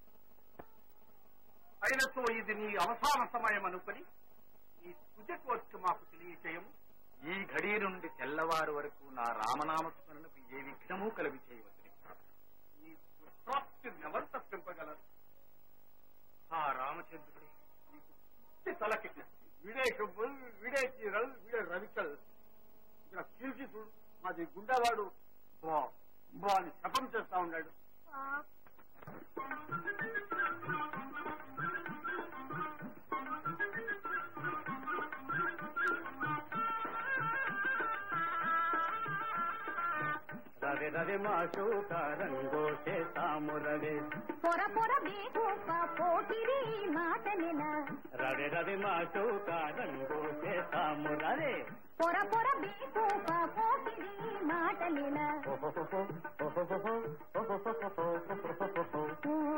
అయినతో ఇది నీ అవసాన సమయం అనుకుని నీ తుజ కోర్టు మాకు తెలియచేయము ఈ ఘడి నుండి తెల్లవారు వరకు నా రామనామ స్మరణకు ఏ విఘ్నము కలిగి చేయవద్దు ఈ దుష్ప్రాప్తిని ఎవరు తప్పింపగలరు ఆ రామచంద్రుడి నీకు పిచ్చి తలకి వీడే షబ్బుల్ వీడే చీరల్ వీడే రవికల్ ఇక్కడ కీర్తి చూడు మాది గుండెవాడు బా బా అని శపం చేస్తా ఉన్నాడు రాధే రాధే రవి మాశోక రంగో చేతాము రవి పొర పొర బేకూప పోకిరి మాటలిన రవి రవి మాశోక రంగో చేతాము రవి పొర పొర బేకూప పోకిరి మాటలిన ఓహోహోహో, ఓహోహోహో, ఓహోహోహోహోహోహోహో.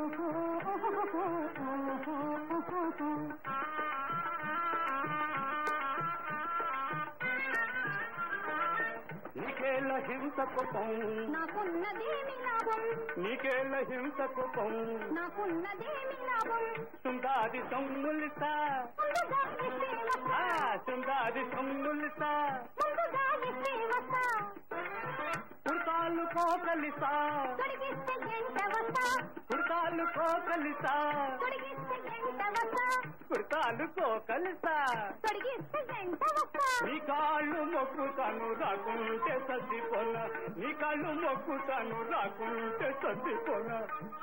నీకేళ్ళ హింస కోపం నాకున్నదేమి లాభం నీకేళ్ళ హింస కోపం నాకున్నదేమి లాభం సుందాది సొమ్ములిస్తా ముందుగా ఇస్తే వస్తా ఆ, సుందాది సొమ్ములిస్తా ముందుగా ఇస్తే వస్తా కుర్తాలు కోకలిసా తొడిగిస్తే ఎంత వస్తా కుర్తాలు కోకలిసా తొడిగిస్తే ఎంత వస్తా కుర్తాలు కోకలిసా తొడిగిస్తే ఎంత వస్తా నీ కాళ్ళు మొక్కుతాను రాకుంటే ససిపోన నీ కాళ్ళు మొక్కుతాను రాకుంటే ససిపోన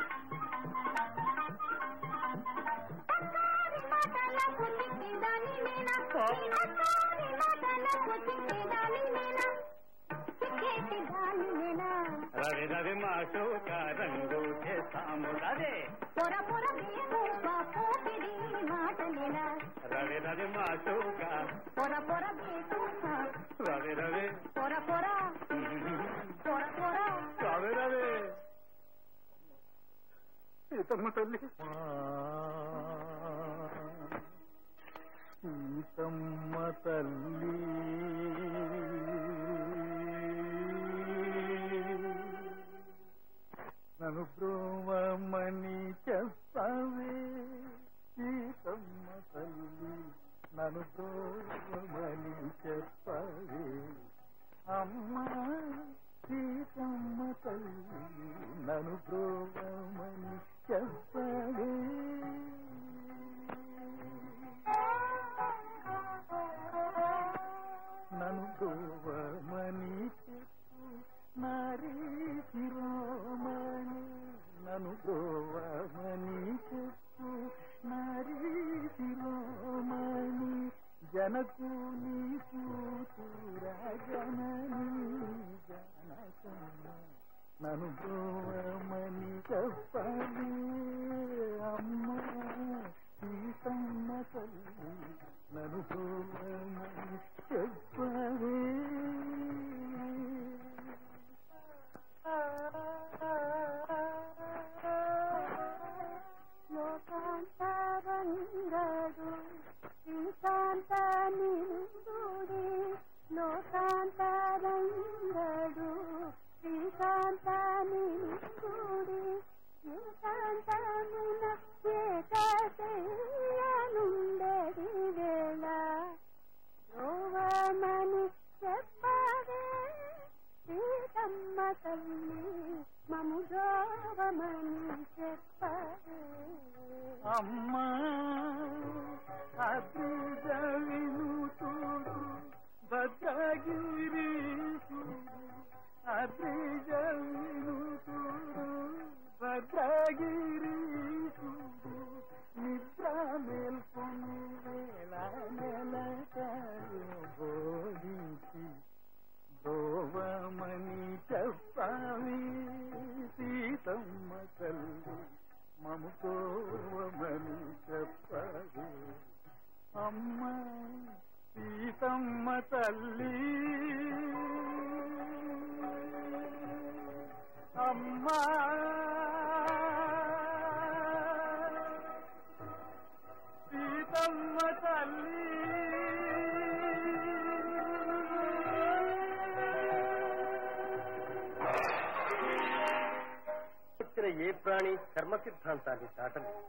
అక్కారి మాటలకు చిక్కేదాని నేనా ఈ అక్కారి మాటలకు చిక్కేదాని నేనా చిక్కేటి దాని నేనా రవి రవి మాశోక రంగు చేస్తాము రవి పొర పొర బేకూప పోకిరి మాటలిన రవి రవి మాశోక పొర పొర బేకూప రవి రవి పొర పొర పొర పొర రవి రవి సీతమ్మ తల్లి సీతమ్మ తల్లి నన్ను బ్రోవమని చెప్పవే సీతమ్మ తల్లి నన్ను బ్రోవమని చెప్పవే అమ్మా సీతమ్మ తల్లి నన్ను బ్రోవమని చెప్పవే నన్ను బ్రోవమని చెప్పు నారీ శిరోమణి నన్ను బ్రోవమని చెప్పు నారీ శిరోమణి జనకు నీ కూతురా జనని జనకమ్మ నన్ను బ్రోవమని చెప్పని అమ్మ సీతమ్మ తల్లి నన్ను బ్రోవమని చెప్పవే లోకాంతరంగడు శ్రీకాంత నిందుడి లోకాంతరంగడు శ్రీకాంత నిందుడి ఏకాంతమున ఏకశయ్యనుండెడి వేళ యోవమని చెప్పవే సీతమ్మ తల్లి మము జోవమని చెప్పవే అమ్మా అద్రిజ వినుతుడు భద్రగిరి అద్రిజ వినుతుడు భద్రగిరి నిద్ర మేల్కొని వేళ నెలకారు బోధించి గోవమని చెప్పావి సీతమ్మ తల్లి మమతోవమని చెప్పావి అమ్మ సీతమ్మ తల్లి అమ్మా సీతమ్మ తల్లి వచ్చిన ఏ ప్రాణి కర్మ సిద్ధాంతాన్ని దాటలేదు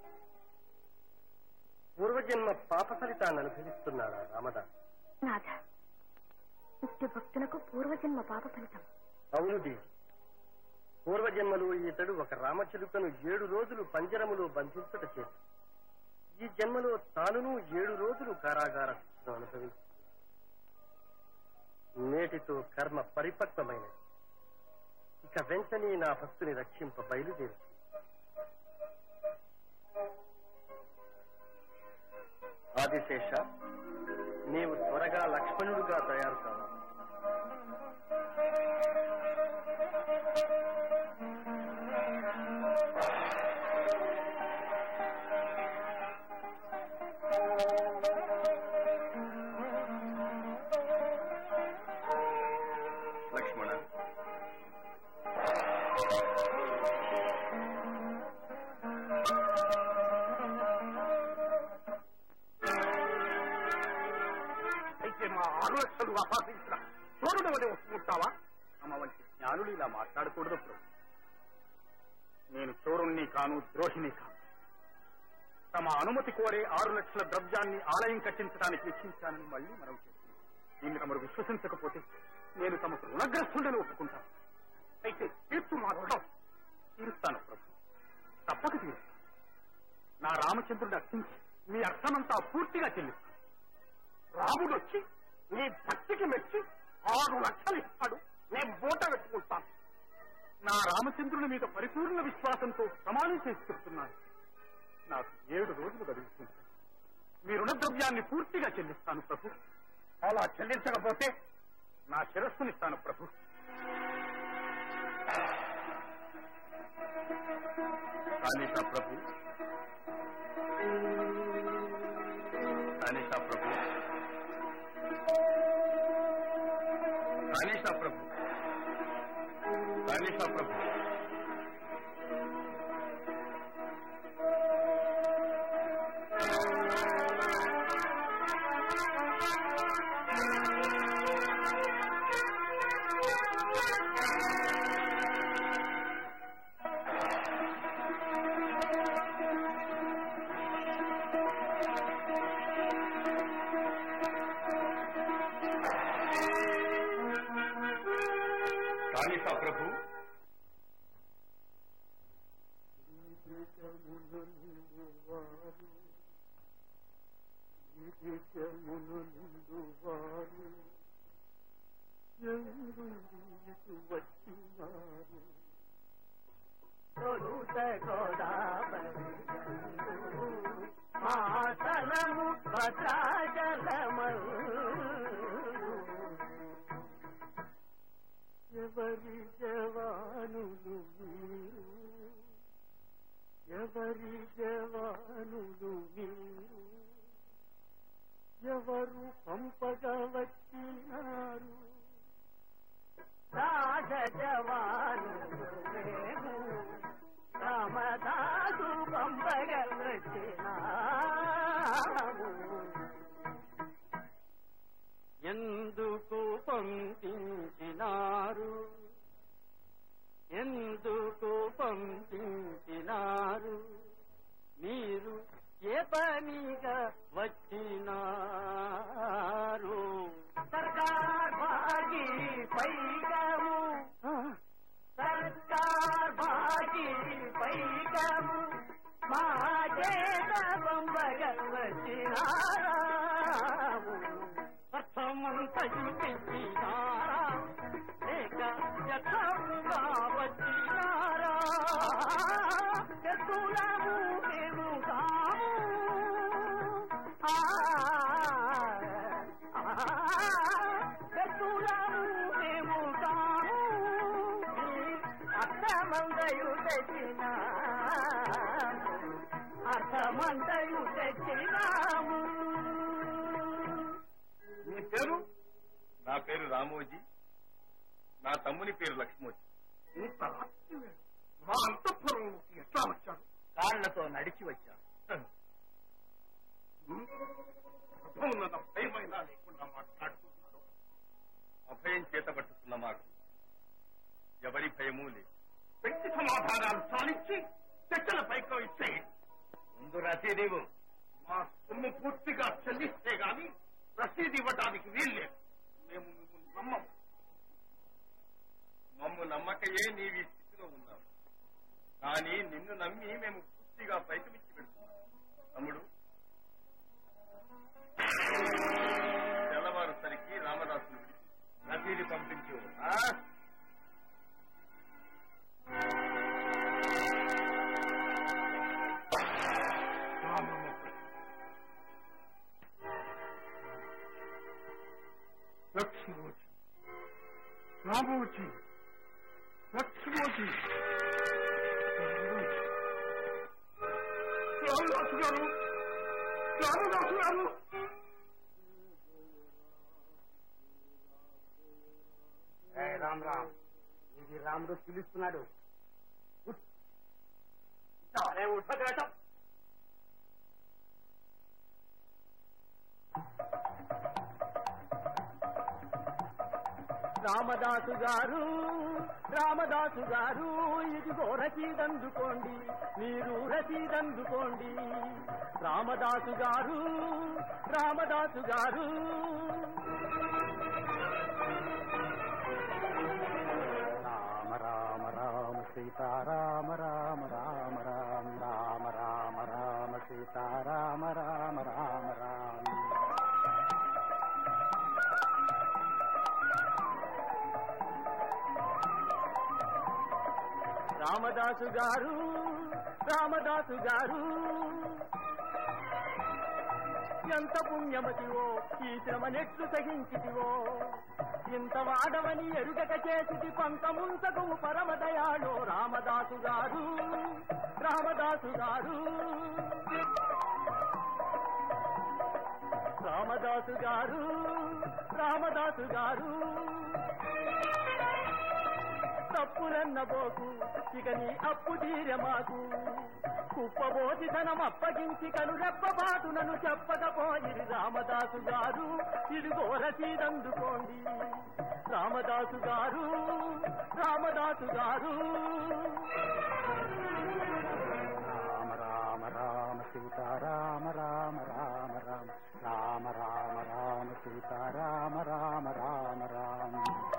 పూర్వజన్మ పాప ఫలితాన్ని అనుభవిస్తున్నాడా రామదాస్ నాథ ఇట్టి భక్తులకు పూర్వజన్మ పాప ఫలితం అవును దేవి పూర్వజన్మలో ఇతడు ఒక రామచిలుకను ఏడు రోజులు పంజరములో బంధించుట చేసి ఈ జన్మలో తానును ఏడు రోజులు కారాగార శిక్షను అనుభవించి నేటితో కర్మ పరిపక్వమైనది ఇక వెంటనే నా భక్తుని రక్షింప బయలుదేరు ఆదిశేష నీవు త్వరగా లక్ష్మణుడుగా తయారు కావాలి అపహసించిన చోరుడు వదే ఒప్పుకుంటావా తమ వంటి జ్ఞానులు ఇలా మాట్లాడకూడదు ప్రభు నేను చోరుణ్ణి కాను ద్రోహిని కాను తమ అనుమతి కోరే ఆరు లక్షల ద్రవ్యాన్ని ఆలయం కట్టించడానికి వెచ్చించానని మళ్ళీ మనవి చేస్తుంది దీన్ని తమరు విశ్వసించకపోతే నేను తమకు రుణగ్రస్తుడని ఒప్పుకుంటాను అయితే తీర్చు మా రుణం తీరుస్తాను ప్రభు తప్పక తీరుస్తాను నా రామచంద్రుడిని అర్చించి మీ అర్థమంతా పూర్తిగా చెల్లిస్తాను రాముడు వచ్చి నీ భక్తికి మెచ్చి ఆరు లక్షలు ఇస్తాడు నేను మూట పెట్టుకుంటాను నా రామచంద్రుని మీద పరిపూర్ణ విశ్వాసంతో ప్రమాణం చేసి చెప్తున్నాను నాకు ఏడు రోజులు గడుగుతుంది మీ రుణద్రవ్యాన్ని పూర్తిగా చెల్లిస్తాను ప్రభు అలా చెల్లించకపోతే నా శిరస్సునిస్తాను ప్రభు కానీషా ప్రభు కానీషా ప్రభు కానీషా ప్రభు కానీషా ప్రభు కానీషా ప్రభు మాతలము భద్రాచలము ఎవరి జవానులు మీరు ఎవరి జవానులు మీరు ఎవరు పంపగా వచ్చినారు రాజ జవానులు మేము రామదాసు పంపగా వచ్చినాము ఎందుకు పంపించినారు ఎందుకు పంపించినారు మీరు ఏ పనిగా వచ్చినారు సర్కార్ బాగి పైగము సర్కార్ బాగి పైగము మా చేత పంపగా వచ్చినారు అర్థమంతయు పెంచినారా లేక యథంగా వచ్చినారా ఎత్తులము మేము కాము ఆ, ఆ, ఎత్తులము మేము కాము అర్థమంతయు తెచ్చినాము అర్థమంతయు తెచ్చినాము మీ పేరు నా పేరు రామోజీ నా తమ్ముని పేరు లక్ష్మోజీ ఇంత రాత్రి వేళ మా అంతఃపురంలోకి ఎట్లా వచ్చారు కాళ్లతో నడిచి వచ్చాను అర్థమున్నద భయమైనా లేకుండా మాట్లాడుతున్నారు అభయం చేత పట్టుకున్న మాకు ఎవరి భయమూ లేదు వ్యక్తి సమాధానాలు సాధించి చట్టల పైకం ఇస్తే ముందు రసీదేవు మా సొమ్ము పూర్తిగా చెల్లిస్తే గాని రసీదు ఇవ్వడానికి వీల్లేదు మేము మిమ్మల్ని నమ్మం మమ్ము నమ్మకయే నీవి స్థితిలో ఉన్నావు కానీ నిన్ను నమ్మి మేము పూర్తిగా పైకమిచ్చి పెడుతున్నాం తమ్ముడు తెల్లవారుసరికి రామదాసును విడిచి రసీదు పంపించు ఆ? లక్ష్మోజీ రామోజీ లక్ష్మోజీ రామదాసు గారు రామదాసు గారు రామ్ రామ్ ఇది రాముడు పిలుస్తున్నాడు ఉঠో రామదాసు గారు రామదాసు గారు ఇదిగో రసీదందుకోండి మీరు రసీదందుకోండి రామదాసు గారు రామదాసు గారు రామ రామ రామ సీతారామ రామ రామ రామ రామ రామ రామ సీతారామ రామ రామ రామ రామదాసు గారు రామదాసు గారు ఎంత పుణ్యమతివో ఈ శ్రమనెట్లు సహించితివో ఇంత వాడవని ఎరుగక చేసిటి పంతముంతకు పరమదయాళో రామదాసు గారు రామదాసు గారు రామదాసు గారు రామదాసు గారు తప్పులన్నబోకు ఇక నీ అప్పు తీరె మాకు కుప్పబోతి ధనం అప్పగించి కను రెప్పబాటు నన్ను చెప్పకపోయిరి రామదాసు గారు ఇదిగో రసీదందుకోండి రామదాసు గారు రామదాసు గారు రామ రామ రామ సీతారామ రామ రామ రామ రామ రామ రామ సీతారామ రామ రామ రామ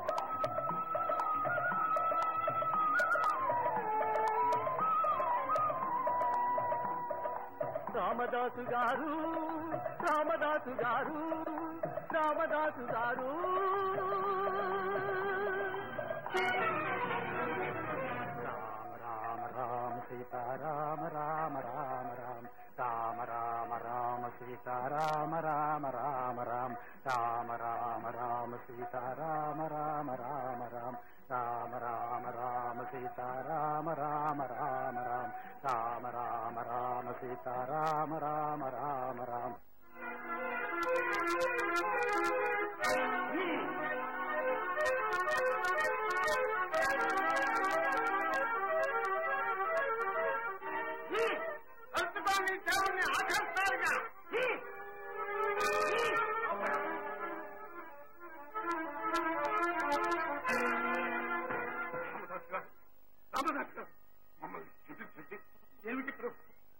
రామదాసు గారు రామదాసు గారు రామదాసు గారు రామ రామ రామ సీతారామ రామ రామ రామ రామ రామ రామ సీతారామ రామ రామ రామ రామ రామ రామ సీతారామ రామ రామ రామ రామ రామ రామ సీతారామ రామ రామ రామ రామ రామ రామ సీతారామ రామ రామ రామ ప్రస్తుతాన్ని దేవుణ్ణి ఆకర్షాలిగా మమ్మల్ని క్షమించండి ఏమిటి ప్రభు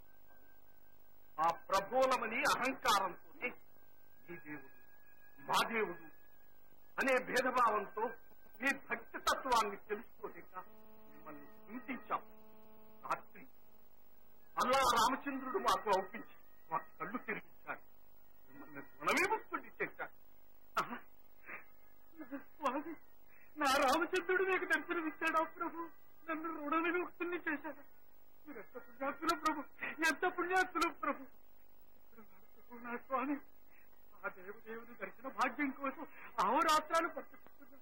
ఆ ప్రభోలమని అహంకారంతోనే ఈ దేవుడు మా దేవుడు అనే భేదభావంతో మీ భక్తి తత్వాన్ని తెలుసుకోలేక మిమ్మల్ని హింసించాం రాత్రి అల్లా రామచంద్రుడు మాకు అవుపించి మా కళ్ళు తెరిపించాడు మిమ్మల్ని రుణవిముక్తుడి చేశాడు ఆహా! స్వామి నా రామచంద్రుడు మీకు దర్శనమిచ్చాడా ప్రభు నన్ను రుణవిముక్తుని చేశాడు మీరు ఎంత పుణ్యాత్తులు ప్రభు ఎంత పుణ్యాత్తులు ప్రభు ఇప్పుడు నా ప్రభు, నా స్వామి ఆ దేవదేవుని దర్శన భాగ్యం కోసం అహోరాత్రాలు పట్టుకుంటున్నాను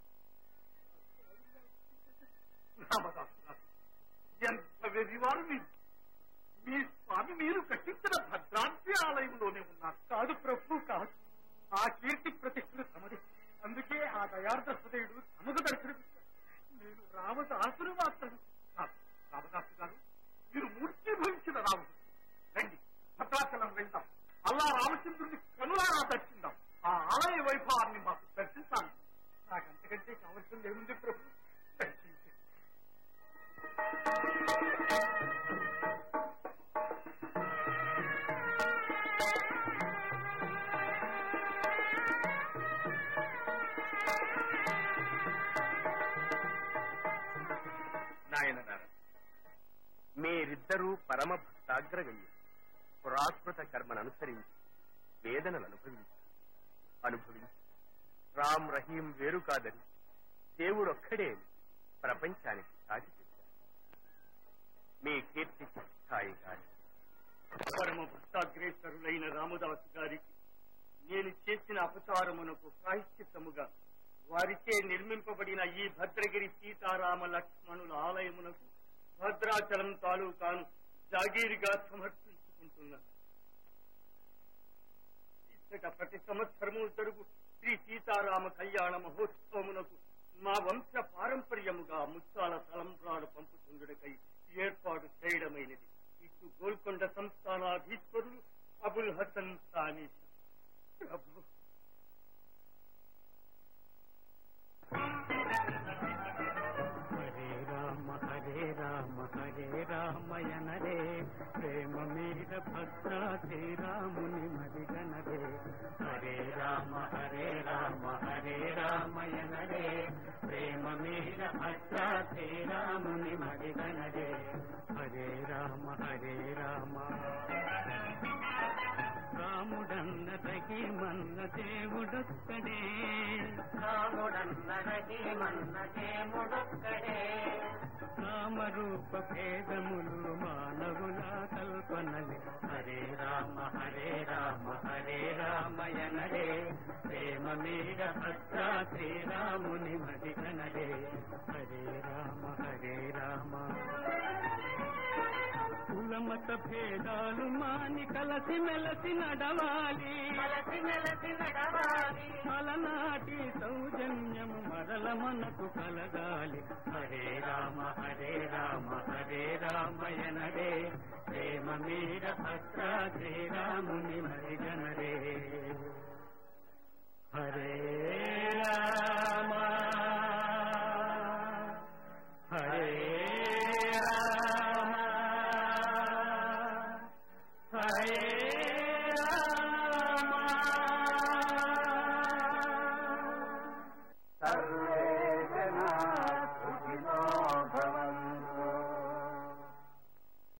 రామదాసు ఎంత వెర్రివారు మీరు మీ స్వామి మీరు కట్టించిన భద్రాంతి ఆలయంలోనే ఉన్నారు కాదు ప్రభు కాదు ఆ కీర్తి ప్రతిష్ఠలు తమది అందుకే ఆ దయార్థ హృదయుడు తమకు దర్శనమిచ్చాడు నేను రామదాసును మాత్రం కాదు. రామదాసు గారు మీరు మూర్తి భవించిన రాముడు రండి భద్రాచలం వెళ్దాం అల్లా రామచంద్రుడిని కనులారా దర్శిందాం ఆ ఆలయ వైభవాన్ని మాకు దర్శించాలి నాకు అంతకంటే కావాల్సింది ఏముంది ప్రభు దర్శించండి నాయనగారు మీరిద్దరూ పరమ భక్తాగ్రగణ్యులు పురాకృత కర్మను అనుసరించి వేదనలు అనుభవించి అనుభవించి రామ్ రహీం వేరు కాదని దేవుడొక్కడే అని ప్రపంచానికి సాటి చెప్పారు మీ కీర్తి స్థాయి గాని పరమ భక్తాగ్రేసరులైన రామదాసు గారికి నేను చేసిన అపచారమునకు ప్రాయశ్చిత్తముగా వారిచే నిర్మింపబడిన ఈ భద్రగిరి సీతారామ లక్ష్మణుల ఆలయమునకు భద్రాచలం తాలూకాను జాగీరిగా సమర్పించుకుంటున్నాను ఇచ్చట ప్రతి సంవత్సరము జరుగు శ్రీ సీతారామ కళ్యాణ మహోత్సవమునకు మా వంశ పారంపర్యముగా ముత్యాల తలంబ్రాలు పంపుతుండుటకై ఏర్పాటు చేయడమైనది ఇటు గోల్కొండ సంస్థానాధీశ్వరులు అబుల్ హసన్ సానీ ప్రభు హరే రామ హరే రామ హరే రామయన రే ప్రేమ మీర భద్ర శ్రీరాముని మరిగన రే హరే రామ హరే రామ హరే రామయన రే ప్రేమ మీర భద్ర శ్రీరాముని మరిగన రే హరే రామ హరే రామ రాముడన్న రహిమన్న దేవుడొక్కడే రాముడన్న రహిమన్న దేవుడొక్కడే నామరూప భేదములు మానవుల కల్పనలే హరే రామ హరే రామ హరే రామయనరే ప్రేమ మీర భద్ర శ్రీరాముని మదిగనరే హరే రామ హరే రామ కులమత భేదాలు మాని కలసి మెలసి నడవాలి కలసి మెలసి నడవాలి మలనాటి సౌజన్యము మరల మనకు కలగాలి హరే రామ హరే రామ హరే రామయనరే ప్రేమ మీర భద్ర శ్రీరాముని మరిగనరే హరే రామ హరే